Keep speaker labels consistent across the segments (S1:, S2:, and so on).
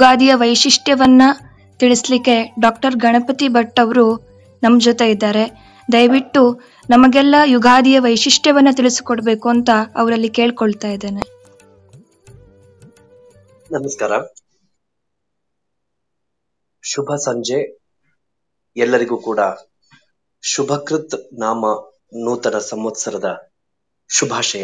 S1: ಯುಗಾದಿಯ ವೈಶಿಷ್ಟ್ಯವನ್ನ ತಿಳಿಸ್ಲಿಕ್ಕೆ ಡಾಕ್ಟರ್ ಗಣಪತಿ ಭಟ್ ಅವರು ನಮ್ಮ ಜೊತೆ ಇದ್ದಾರೆ ದಯವಿಟ್ಟು ನಮಗೆಲ್ಲ ಯುಗಾದಿಯ ವೈಶಿಷ್ಟ್ಯವನ್ನ ತಿಳಿಸಿಕೊಡ್ಬೇಕು ಅಂತ ಅವರಲ್ಲಿ ಕೇಳ್ಕೊಳ್ತಾ ಇದ್ದೇನೆ
S2: ನಮಸ್ಕಾರ ಶುಭ ಸಂಜೆ ಎಲ್ಲರಿಗೂ ಕೂಡ ಶುಭಕೃತ್ ನಾಮ ನೂತನ ಸಂವತ್ಸರದ ಶುಭಾಶಯ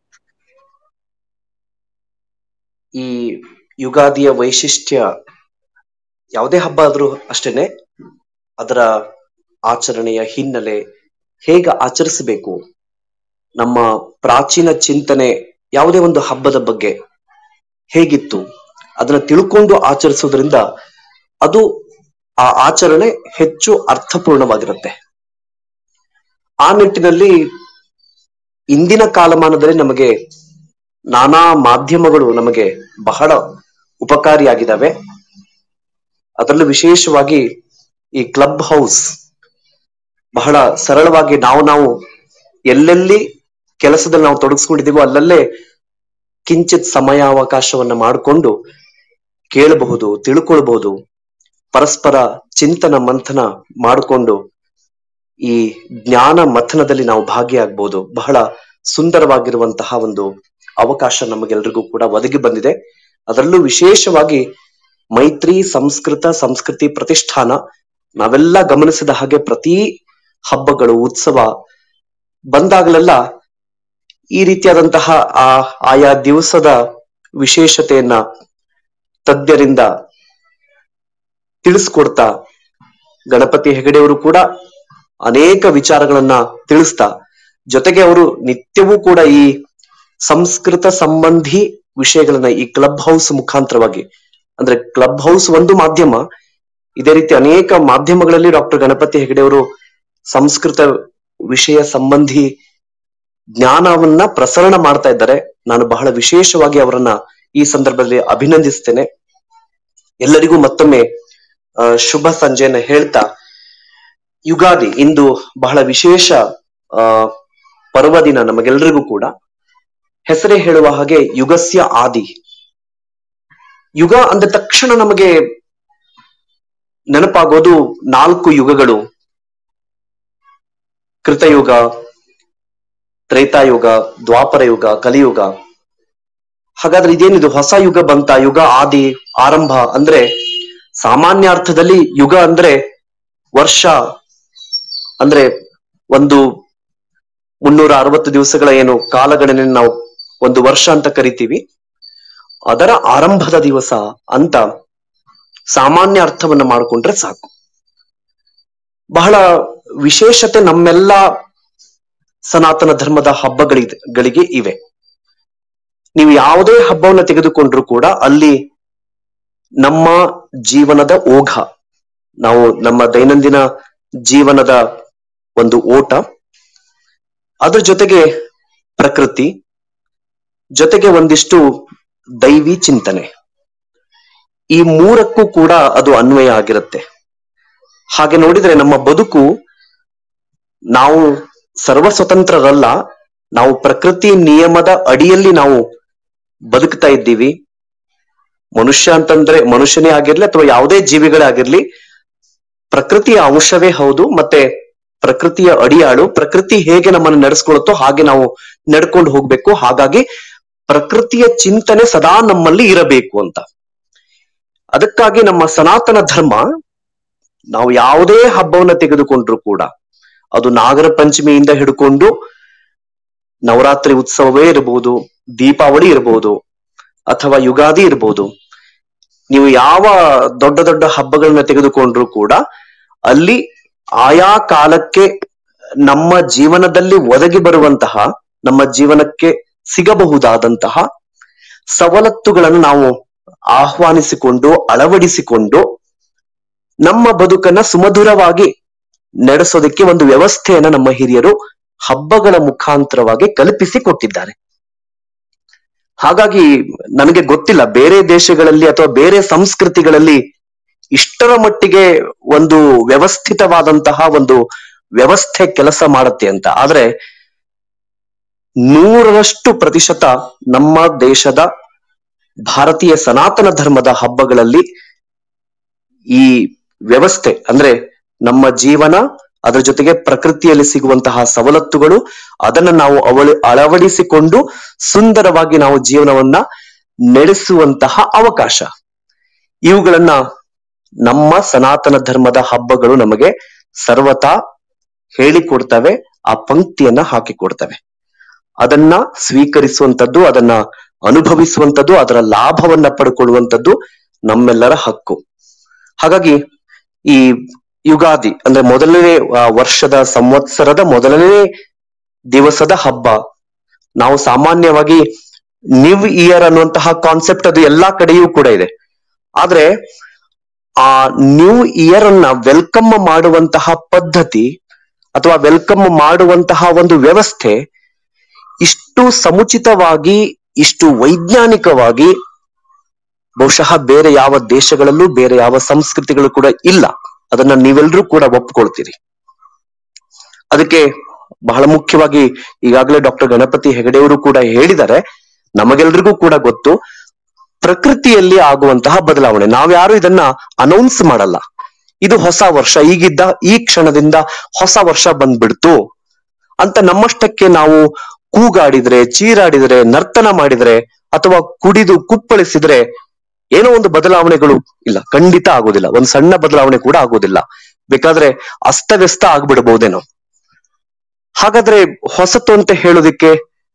S2: ಈ ಯುಗಾದಿಯ ವೈಶಿಷ್ಟ್ಯ ಯಾವುದೇ ಹಬ್ಬ ಆದ್ರೂ ಅಷ್ಟೇನೆ ಅದರ ಆಚರಣೆಯ ಹಿನ್ನೆಲೆ ಹೇಗೆ ಆಚರಿಸಬೇಕು ನಮ್ಮ ಪ್ರಾಚೀನ ಚಿಂತನೆ ಯಾವುದೇ ಒಂದು ಹಬ್ಬದ ಬಗ್ಗೆ ಹೇಗಿತ್ತು ಅದನ್ನ ತಿಳ್ಕೊಂಡು ಆಚರಿಸೋದ್ರಿಂದ ಅದು ಆ ಆಚರಣೆ ಹೆಚ್ಚು ಅರ್ಥಪೂರ್ಣವಾಗಿರುತ್ತೆ ಆ ನಿಟ್ಟಿನಲ್ಲಿ ಇಂದಿನ ಕಾಲಮಾನದಲ್ಲಿ ನಮಗೆ ನಾನಾ ಮಾಧ್ಯಮಗಳು ನಮಗೆ ಬಹಳ ಉಪಕಾರಿಯಾಗಿದ್ದಾವೆ ಅದರಲ್ಲೂ ವಿಶೇಷವಾಗಿ ಈ ಕ್ಲಬ್ ಹೌಸ್ ಬಹಳ ಸರಳವಾಗಿ ನಾವು ನಾವು ಎಲ್ಲೆಲ್ಲಿ ಕೆಲಸದಲ್ಲಿ ನಾವು ತೊಡಗಿಸ್ಕೊಂಡಿದ್ದೀವೋ ಅಲ್ಲಲ್ಲೇ ಕಿಂಚಿತ್ ಸಮಯಾವಕಾಶವನ್ನ ಮಾಡಿಕೊಂಡು ಕೇಳಬಹುದು ತಿಳ್ಕೊಳ್ಬಹುದು ಪರಸ್ಪರ ಚಿಂತನ ಮಂಥನ ಮಾಡಿಕೊಂಡು ಈ ಜ್ಞಾನ ಮಥನದಲ್ಲಿ ನಾವು ಭಾಗಿಯಾಗಬಹುದು ಬಹಳ ಸುಂದರವಾಗಿರುವಂತಹ ಒಂದು ಅವಕಾಶ ನಮಗೆಲ್ರಿಗೂ ಕೂಡ ಒದಗಿ ಬಂದಿದೆ ಅದರಲ್ಲೂ ವಿಶೇಷವಾಗಿ ಮೈತ್ರಿ ಸಂಸ್ಕೃತ ಸಂಸ್ಕೃತಿ ಪ್ರತಿಷ್ಠಾನ ನಾವೆಲ್ಲ ಗಮನಿಸಿದ ಹಾಗೆ ಪ್ರತಿ ಹಬ್ಬಗಳು ಉತ್ಸವ ಬಂದಾಗಲೆಲ್ಲ ಈ ರೀತಿಯಾದಂತಹ ಆ ಆಯಾ ದಿವಸದ ವಿಶೇಷತೆಯನ್ನ ತಜ್ಞರಿಂದ ತಿಳಿಸ್ಕೊಡ್ತಾ ಗಣಪತಿ ಹೆಗಡೆಯವರು ಕೂಡ ಅನೇಕ ವಿಚಾರಗಳನ್ನ ತಿಳಿಸ್ತಾ ಜೊತೆಗೆ ಅವರು ನಿತ್ಯವೂ ಕೂಡ ಈ ಸಂಸ್ಕೃತ ಸಂಬಂಧಿ ವಿಷಯಗಳನ್ನ ಈ ಕ್ಲಬ್ ಹೌಸ್ ಮುಖಾಂತರವಾಗಿ ಅಂದ್ರೆ ಕ್ಲಬ್ ಹೌಸ್ ಒಂದು ಮಾಧ್ಯಮ ಇದೇ ರೀತಿ ಅನೇಕ ಮಾಧ್ಯಮಗಳಲ್ಲಿ ಡಾಕ್ಟರ್ ಗಣಪತಿ ಹೆಗಡೆಯವರು ಸಂಸ್ಕೃತ ವಿಷಯ ಸಂಬಂಧಿ ಜ್ಞಾನವನ್ನ ಪ್ರಸರಣ ಮಾಡ್ತಾ ಇದ್ದಾರೆ ನಾನು ಬಹಳ ವಿಶೇಷವಾಗಿ ಅವರನ್ನ ಈ ಸಂದರ್ಭದಲ್ಲಿ ಅಭಿನಂದಿಸ್ತೇನೆ ಎಲ್ಲರಿಗೂ ಮತ್ತೊಮ್ಮೆ ಆ, ಶುಭ ಸಂಜೆಯನ್ನ ಹೇಳ್ತಾ ಯುಗಾದಿ ಇಂದು ಬಹಳ ವಿಶೇಷ ಆ ಪರ್ವದಿನ ನಮಗೆಲ್ಲರಿಗೂ ಕೂಡ ಹೆಸರೇ ಹೇಳುವ ಹಾಗೆ ಯುಗಸ್ಯ ಆದಿ ಯುಗ ಅಂದ ತಕ್ಷಣ ನಮಗೆ ನೆನಪಾಗೋದು ನಾಲ್ಕು ಯುಗಗಳು ಕೃತಯುಗ ತ್ರೇತಾಯುಗ ದ್ವಾಪರ ಯುಗ ಕಲಿಯುಗ ಹಾಗಾದ್ರೆ ಇದೇನಿದು ಹೊಸ ಯುಗ ಬಂತ ಯುಗ ಆದಿ ಆರಂಭ ಅಂದ್ರೆ ಸಾಮಾನ್ಯ ಅರ್ಥದಲ್ಲಿ ಯುಗ ಅಂದ್ರೆ ವರ್ಷ ಅಂದ್ರೆ ಒಂದು ಮುನ್ನೂರ ಅರವತ್ತು ದಿವಸಗಳ ಏನು ಕಾಲಗಣನೆ ನಾವು ಒಂದು ವರ್ಷ ಅಂತ ಕರಿತೀವಿ ಅದರ ಆರಂಭದ ದಿವಸ ಅಂತ ಸಾಮಾನ್ಯ ಅರ್ಥವನ್ನ ಮಾಡಿಕೊಂಡ್ರೆ ಸಾಕು ಬಹಳ ವಿಶೇಷತೆ ನಮ್ಮೆಲ್ಲ ಸನಾತನ ಧರ್ಮದ ಹಬ್ಬಗಳಿದೆ ಗಳಿಗೆ ಇವೆ ನೀವು ಯಾವುದೇ ಹಬ್ಬವನ್ನ ತೆಗೆದುಕೊಂಡ್ರು ಕೂಡ ಅಲ್ಲಿ ನಮ್ಮ ಜೀವನದ ಓಘ ನಾವು ನಮ್ಮ ದೈನಂದಿನ ಜೀವನದ ಒಂದು ಓಟ ಅದ್ರ ಜೊತೆಗೆ ಪ್ರಕೃತಿ ಜೊತೆಗೆ ಒಂದಿಷ್ಟು ದೈವಿ ಚಿಂತನೆ ಈ ಮೂರಕ್ಕೂ ಕೂಡ ಅದು ಅನ್ವಯ ಆಗಿರುತ್ತೆ ಹಾಗೆ ನೋಡಿದ್ರೆ ನಮ್ಮ ಬದುಕು ನಾವು ಸರ್ವ ಸ್ವತಂತ್ರರಲ್ಲ ನಾವು ಪ್ರಕೃತಿ ನಿಯಮದ ಅಡಿಯಲ್ಲಿ ನಾವು ಬದುಕ್ತಾ ಇದ್ದೀವಿ ಮನುಷ್ಯ ಅಂತಂದ್ರೆ ಮನುಷ್ಯನೇ ಆಗಿರ್ಲಿ ಅಥವಾ ಯಾವುದೇ ಜೀವಿಗಳೇ ಆಗಿರ್ಲಿ ಪ್ರಕೃತಿಯ ಅಂಶವೇ ಹೌದು ಮತ್ತೆ ಪ್ರಕೃತಿಯ ಅಡಿಯಾಳು ಪ್ರಕೃತಿ ಹೇಗೆ ನಮ್ಮನ್ನು ನಡೆಸ್ಕೊಳುತ್ತೋ ಹಾಗೆ ನಾವು ನಡ್ಕೊಂಡು ಹೋಗ್ಬೇಕು ಹಾಗಾಗಿ ಪ್ರಕೃತಿಯ ಚಿಂತನೆ ಸದಾ ನಮ್ಮಲ್ಲಿ ಇರಬೇಕು ಅಂತ ಅದಕ್ಕಾಗಿ ನಮ್ಮ ಸನಾತನ ಧರ್ಮ ನಾವು ಯಾವುದೇ ಹಬ್ಬವನ್ನ ತೆಗೆದುಕೊಂಡ್ರು ಕೂಡ ಅದು ನಾಗರ ಪಂಚಮಿಯಿಂದ ಹಿಡ್ಕೊಂಡು ನವರಾತ್ರಿ ಉತ್ಸವವೇ ಇರಬಹುದು ದೀಪಾವಳಿ ಇರಬಹುದು ಅಥವಾ ಯುಗಾದಿ ಇರಬಹುದು ನೀವು ಯಾವ ದೊಡ್ಡ ದೊಡ್ಡ ಹಬ್ಬಗಳನ್ನ ತೆಗೆದುಕೊಂಡ್ರು ಕೂಡ ಅಲ್ಲಿ ಆಯಾ ಕಾಲಕ್ಕೆ ನಮ್ಮ ಜೀವನದಲ್ಲಿ ಒದಗಿ ಬರುವಂತಹ ನಮ್ಮ ಜೀವನಕ್ಕೆ ಸಿಗಬಹುದಾದಂತಹ ಸವಲತ್ತುಗಳನ್ನು ನಾವು ಆಹ್ವಾನಿಸಿಕೊಂಡು ಅಳವಡಿಸಿಕೊಂಡು ನಮ್ಮ ಬದುಕನ್ನ ಸುಮಧುರವಾಗಿ ನಡೆಸೋದಕ್ಕೆ ಒಂದು ವ್ಯವಸ್ಥೆಯನ್ನ ನಮ್ಮ ಹಿರಿಯರು ಹಬ್ಬಗಳ ಮುಖಾಂತರವಾಗಿ ಕಲ್ಪಿಸಿ ಕೊಟ್ಟಿದ್ದಾರೆ ಹಾಗಾಗಿ ನನಗೆ ಗೊತ್ತಿಲ್ಲ ಬೇರೆ ದೇಶಗಳಲ್ಲಿ ಅಥವಾ ಬೇರೆ ಸಂಸ್ಕೃತಿಗಳಲ್ಲಿ ಇಷ್ಟರ ಮಟ್ಟಿಗೆ ಒಂದು ವ್ಯವಸ್ಥಿತವಾದಂತಹ ಒಂದು ವ್ಯವಸ್ಥೆ ಕೆಲಸ ಮಾಡುತ್ತೆ ಅಂತ ಆದ್ರೆ ನೂರರಷ್ಟು ಪ್ರತಿಶತ ನಮ್ಮ ದೇಶದ ಭಾರತೀಯ ಸನಾತನ ಧರ್ಮದ ಹಬ್ಬಗಳಲ್ಲಿ ಈ ವ್ಯವಸ್ಥೆ ಅಂದ್ರೆ ನಮ್ಮ ಜೀವನ ಅದರ ಜೊತೆಗೆ ಪ್ರಕೃತಿಯಲ್ಲಿ ಸಿಗುವಂತಹ ಸವಲತ್ತುಗಳು ಅದನ್ನ ನಾವು ಅವಳಿ ಅಳವಡಿಸಿಕೊಂಡು ಸುಂದರವಾಗಿ ನಾವು ಜೀವನವನ್ನ ನಡೆಸುವಂತಹ ಅವಕಾಶ ಇವುಗಳನ್ನ ನಮ್ಮ ಸನಾತನ ಧರ್ಮದ ಹಬ್ಬಗಳು ನಮಗೆ ಸರ್ವತಾ ಹೇಳಿಕೊಡ್ತವೆ ಆ ಪಂಕ್ತಿಯನ್ನ ಹಾಕಿಕೊಡ್ತವೆ ಅದನ್ನ ಸ್ವೀಕರಿಸುವಂತದ್ದು ಅದನ್ನ ಅನುಭವಿಸುವಂತದ್ದು ಅದರ ಲಾಭವನ್ನ ಪಡ್ಕೊಳ್ಳುವಂತದ್ದು ನಮ್ಮೆಲ್ಲರ ಹಕ್ಕು ಹಾಗಾಗಿ ಈ ಯುಗಾದಿ ಅಂದ್ರೆ ಮೊದಲನೇ ಆ, ವರ್ಷದ ಸಂವತ್ಸರದ ಮೊದಲನೇ ದಿವಸದ ಹಬ್ಬ ನಾವು ಸಾಮಾನ್ಯವಾಗಿ ನ್ಯೂ ಇಯರ್ ಅನ್ನುವಂತಹ ಕಾನ್ಸೆಪ್ಟ್ ಅದು ಎಲ್ಲಾ ಕಡೆಯೂ ಕೂಡ ಇದೆ ಆದ್ರೆ ಆ ನ್ಯೂ ಇಯರ್ ಅನ್ನ ವೆಲ್ಕಮ್ ಮಾಡುವಂತಹ ಪದ್ಧತಿ ಅಥವಾ ವೆಲ್ಕಮ್ ಮಾಡುವಂತಹ ಒಂದು ವ್ಯವಸ್ಥೆ ಇಷ್ಟು ಸಮುಚಿತವಾಗಿ ಇಷ್ಟು ವೈಜ್ಞಾನಿಕವಾಗಿ ಬಹುಶಃ ಬೇರೆ ಯಾವ ದೇಶಗಳಲ್ಲೂ ಬೇರೆ ಯಾವ ಸಂಸ್ಕೃತಿಗಳು ಕೂಡ ಇಲ್ಲ ಅದನ್ನ ನೀವೆಲ್ಲರೂ ಕೂಡ ಒಪ್ಕೊಳ್ತೀರಿ ಅದಕ್ಕೆ ಬಹಳ ಮುಖ್ಯವಾಗಿ ಈಗಾಗಲೇ ಡಾಕ್ಟರ್ ಗಣಪತಿ ಹೆಗಡೆಯವರು ಕೂಡ ಹೇಳಿದ್ದಾರೆ ನಮಗೆಲ್ರಿಗೂ ಕೂಡ ಗೊತ್ತು ಪ್ರಕೃತಿಯಲ್ಲಿ ಆಗುವಂತಹ ಬದಲಾವಣೆ ನಾವ್ಯಾರು ಇದನ್ನ ಅನೌನ್ಸ್ ಮಾಡಲ್ಲ ಇದು ಹೊಸ ವರ್ಷ ಈಗಿದ್ದ ಈ ಕ್ಷಣದಿಂದ ಹೊಸ ವರ್ಷ ಬಂದ್ಬಿಡ್ತು ಅಂತ ನಮ್ಮಷ್ಟಕ್ಕೆ ನಾವು ಕೂಗಾಡಿದ್ರೆ ಚೀರಾಡಿದ್ರೆ ನರ್ತನ ಮಾಡಿದ್ರೆ ಅಥವಾ ಕುಡಿದು ಕುಪ್ಪಳಿಸಿದ್ರೆ ಏನೋ ಒಂದು ಬದಲಾವಣೆಗಳು ಇಲ್ಲ ಖಂಡಿತ ಆಗೋದಿಲ್ಲ ಒಂದ್ ಸಣ್ಣ ಬದಲಾವಣೆ ಕೂಡ ಆಗೋದಿಲ್ಲ ಬೇಕಾದ್ರೆ ಅಸ್ತವ್ಯಸ್ತ ಆಗ್ಬಿಡ್ಬಹುದೇನೋ ಹಾಗಾದ್ರೆ ಹೊಸತು ಅಂತ ಹೇಳೋದಿಕ್ಕೆ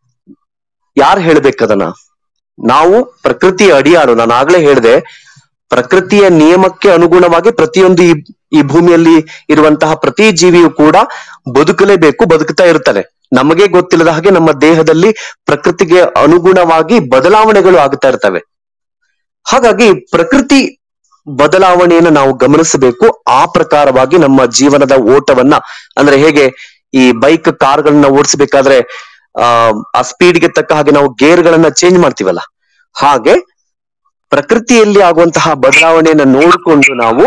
S2: ಯಾರು ಹೇಳ್ಬೇಕದನ್ನ ನಾವು ಪ್ರಕೃತಿಯ ಅಡಿಯಾಳು ನಾನು ಆಗ್ಲೇ ಹೇಳಿದೆ ಪ್ರಕೃತಿಯ ನಿಯಮಕ್ಕೆ ಅನುಗುಣವಾಗಿ ಪ್ರತಿಯೊಂದು ಈ ಈ ಭೂಮಿಯಲ್ಲಿ ಇರುವಂತಹ ಪ್ರತಿ ಜೀವಿಯು ಕೂಡ ಬದುಕಲೇಬೇಕು ಬದುಕ್ತಾ ಇರ್ತಾರೆ ನಮಗೆ ಗೊತ್ತಿಲ್ಲದ ಹಾಗೆ ನಮ್ಮ ದೇಹದಲ್ಲಿ ಪ್ರಕೃತಿಗೆ ಅನುಗುಣವಾಗಿ ಬದಲಾವಣೆಗಳು ಆಗ್ತಾ ಇರ್ತವೆ ಹಾಗಾಗಿ ಪ್ರಕೃತಿ ಬದಲಾವಣೆಯನ್ನು ನಾವು ಗಮನಿಸಬೇಕು ಆ ಪ್ರಕಾರವಾಗಿ ನಮ್ಮ ಜೀವನದ ಓಟವನ್ನ ಅಂದ್ರೆ ಹೇಗೆ ಈ ಬೈಕ್ ಕಾರ್ಗಳನ್ನ ಓಡಿಸಬೇಕಾದ್ರೆ ಆ ಆ ಸ್ಪೀಡ್ಗೆ ತಕ್ಕ ಹಾಗೆ ನಾವು ಗೇರ್ಗಳನ್ನ ಚೇಂಜ್ ಮಾಡ್ತೀವಲ್ಲ ಹಾಗೆ ಪ್ರಕೃತಿಯಲ್ಲಿ ಆಗುವಂತಹ ಬದಲಾವಣೆಯನ್ನ ನೋಡಿಕೊಂಡು ನಾವು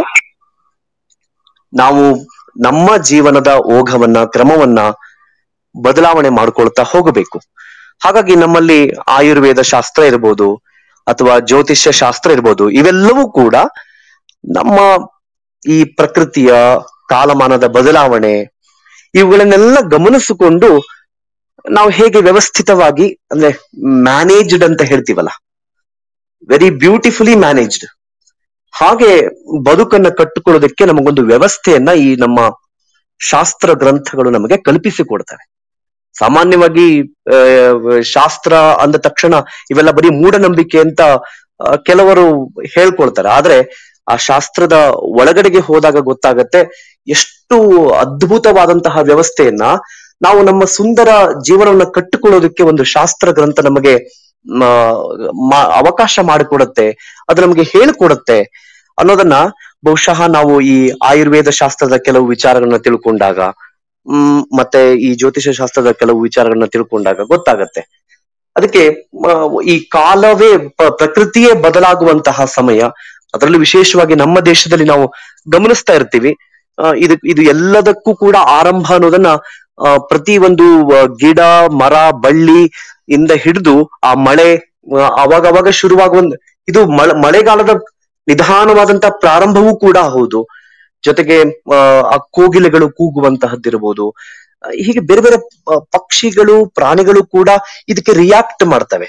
S2: ನಾವು ನಮ್ಮ ಜೀವನದ ಓಘವನ್ನ ಕ್ರಮವನ್ನ ಬದಲಾವಣೆ ಮಾಡ್ಕೊಳ್ತಾ ಹೋಗಬೇಕು ಹಾಗಾಗಿ ನಮ್ಮಲ್ಲಿ ಆಯುರ್ವೇದ ಶಾಸ್ತ್ರ ಇರ್ಬೋದು ಅಥವಾ ಜ್ಯೋತಿಷ್ಯ ಶಾಸ್ತ್ರ ಇರ್ಬೋದು ಇವೆಲ್ಲವೂ ಕೂಡ ನಮ್ಮ ಈ ಪ್ರಕೃತಿಯ ಕಾಲಮಾನದ ಬದಲಾವಣೆ ಇವುಗಳನ್ನೆಲ್ಲ ಗಮನಿಸಿಕೊಂಡು ನಾವು ಹೇಗೆ ವ್ಯವಸ್ಥಿತವಾಗಿ ಅಂದ್ರೆ ಮ್ಯಾನೇಜ್ಡ್ ಅಂತ ಹೇಳ್ತೀವಲ್ಲ ವೆರಿ ಬ್ಯೂಟಿಫುಲಿ ಮ್ಯಾನೇಜ್ಡ್ ಹಾಗೆ ಬದುಕನ್ನ ಕಟ್ಟಿಕೊಳ್ಳೋದಕ್ಕೆ ನಮಗೊಂದು ವ್ಯವಸ್ಥೆಯನ್ನ ಈ ನಮ್ಮ ಶಾಸ್ತ್ರ ಗ್ರಂಥಗಳು ನಮಗೆ ಕಲ್ಪಿಸಿಕೊಡ್ತವೆ ಸಾಮಾನ್ಯವಾಗಿ ಆ, ಶಾಸ್ತ್ರ ಅಂದ ತಕ್ಷಣ ಇವೆಲ್ಲ ಬರೀ ಮೂಢನಂಬಿಕೆ ಅಂತ ಆ, ಕೆಲವರು ಹೇಳ್ಕೊಳ್ತಾರೆ ಆದ್ರೆ ಆ ಶಾಸ್ತ್ರದ ಒಳಗಡೆಗೆ ಹೋದಾಗ ಗೊತ್ತಾಗತ್ತೆ ಎಷ್ಟು ಅದ್ಭುತವಾದಂತಹ ವ್ಯವಸ್ಥೆಯನ್ನ ನಾವು ನಮ್ಮ ಸುಂದರ ಜೀವನವನ್ನ ಕಟ್ಟಿಕೊಳ್ಳೋದಕ್ಕೆ ಒಂದು ಶಾಸ್ತ್ರ ಗ್ರಂಥ ನಮಗೆ ಮ, ಮ- ಅವಕಾಶ ಮಾಡಿಕೊಡುತ್ತೆ ಅದು ನಮಗೆ ಹೇಳಿಕೊಡುತ್ತೆ ಅನ್ನೋದನ್ನ ಬಹುಶಃ ನಾವು ಈ ಆಯುರ್ವೇದ ಶಾಸ್ತ್ರದ ಕೆಲವು ವಿಚಾರಗಳನ್ನ ತಿಳ್ಕೊಂಡಾಗ ಹ್ಮ್ ಮತ್ತೆ ಈ ಜ್ಯೋತಿಷ ಶಾಸ್ತ್ರದ ಕೆಲವು ವಿಚಾರಗಳನ್ನ ತಿಳ್ಕೊಂಡಾಗ ಗೊತ್ತಾಗತ್ತೆ ಅದಕ್ಕೆ ಮ, ಈ ಕಾಲವೇ ಪ- ಪ್ರಕೃತಿಯೇ ಬದಲಾಗುವಂತಹ ಸಮಯ ಅದರಲ್ಲೂ ವಿಶೇಷವಾಗಿ ನಮ್ಮ ದೇಶದಲ್ಲಿ ನಾವು ಗಮನಿಸ್ತಾ ಇರ್ತೀವಿ ಆ, ಇದು ಇದು ಎಲ್ಲದಕ್ಕೂ ಕೂಡ ಆರಂಭ ಅನ್ನೋದನ್ನ ಆ, ಪ್ರತಿ ಒಂದು ಆ, ಗಿಡ ಮರ ಬಳ್ಳಿ ಇಂದ ಹಿಡಿದು ಆ ಮಳೆ ಆ, ಅವಾಗ ಅವಾಗ ಶುರುವಾಗುವ ಒಂದು ಇದು ಮಳೆ ಮಳೆಗಾಲದ ನಿಧಾನವಾದಂತ ಪ್ರಾರಂಭವೂ ಕೂಡ ಹೌದು ಜೊತೆಗೆ ಆ, ಆ ಕೋಗಿಲೆಗಳು ಕೂಗುವಂತಹದ್ದಿರಬಹುದು ಆ, ಹೀಗೆ ಬೇರೆ ಬೇರೆ ಪ- ಪಕ್ಷಿಗಳು ಪ್ರಾಣಿಗಳು ಕೂಡ ಇದಕ್ಕೆ ರಿಯಾಕ್ಟ್ ಮಾಡ್ತವೆ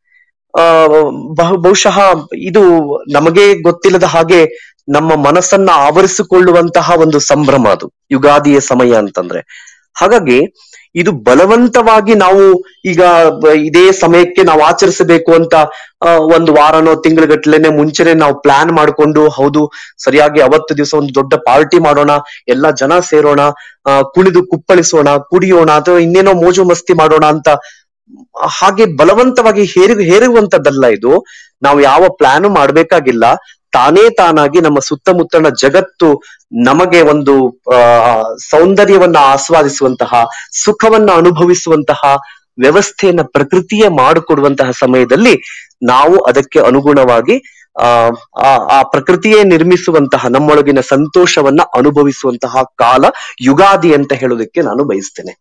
S2: ಆ ಬಹು ಬಹುಶಃ ಇದು ನಮಗೆ ಗೊತ್ತಿಲ್ಲದ ಹಾಗೆ ನಮ್ಮ ಮನಸ್ಸನ್ನ ಆವರಿಸಿಕೊಳ್ಳುವಂತಹ ಒಂದು ಸಂಭ್ರಮ ಅದು ಯುಗಾದಿಯ ಸಮಯ ಅಂತಂದ್ರೆ ಹಾಗಾಗಿ ಇದು ಬಲವಂತವಾಗಿ ನಾವು ಈಗ ಬ- ಇದೇ ಸಮಯಕ್ಕೆ ನಾವು ಆಚರಿಸಬೇಕು ಅಂತ ಆ, ಒಂದು ವಾರನೋ ತಿಂಗಳಗಟ್ಲೆನೆ ಮುಂಚೆನೆ ನಾವು ಪ್ಲಾನ್ ಮಾಡ್ಕೊಂಡು ಹೌದು ಸರಿಯಾಗಿ ಅವತ್ತು ದಿವಸ ಒಂದು ದೊಡ್ಡ ಪಾರ್ಟಿ ಮಾಡೋಣ ಎಲ್ಲಾ ಜನ ಸೇರೋಣ ಆ, ಕುಣಿದು ಕುಪ್ಪಳಿಸೋಣ ಕುಡಿಯೋಣ ಅಥವಾ ಇನ್ನೇನೋ ಮೋಜು ಮಸ್ತಿ ಮಾಡೋಣ ಅಂತ ಹಾಗೆ ಬಲವಂತವಾಗಿ ಹೇರಿ ಹೇರುವಂತದ್ದಲ್ಲ ಇದು ನಾವು ಯಾವ ಪ್ಲಾನು ಮಾಡ್ಬೇಕಾಗಿಲ್ಲ ತಾನೇ ತಾನಾಗಿ ನಮ್ಮ ಸುತ್ತಮುತ್ತಲಿನ ಜಗತ್ತು ನಮಗೆ ಒಂದು ಆ ಸೌಂದರ್ಯವನ್ನ ಆಸ್ವಾದಿಸುವಂತಹ ಸುಖವನ್ನ ಅನುಭವಿಸುವಂತಹ ವ್ಯವಸ್ಥೆಯನ್ನ ಪ್ರಕೃತಿಯೇ ಮಾಡಿಕೊಡುವಂತಹ ಸಮಯದಲ್ಲಿ ನಾವು ಅದಕ್ಕೆ ಅನುಗುಣವಾಗಿ ಆ ಆ- ಆ ಪ್ರಕೃತಿಯೇ ನಿರ್ಮಿಸುವಂತಹ ನಮ್ಮೊಳಗಿನ ಸಂತೋಷವನ್ನ ಅನುಭವಿಸುವಂತಹ ಕಾಲ ಯುಗಾದಿ ಅಂತ ಹೇಳೋದಕ್ಕೆ ನಾನು ಬಯಸ್ತೇನೆ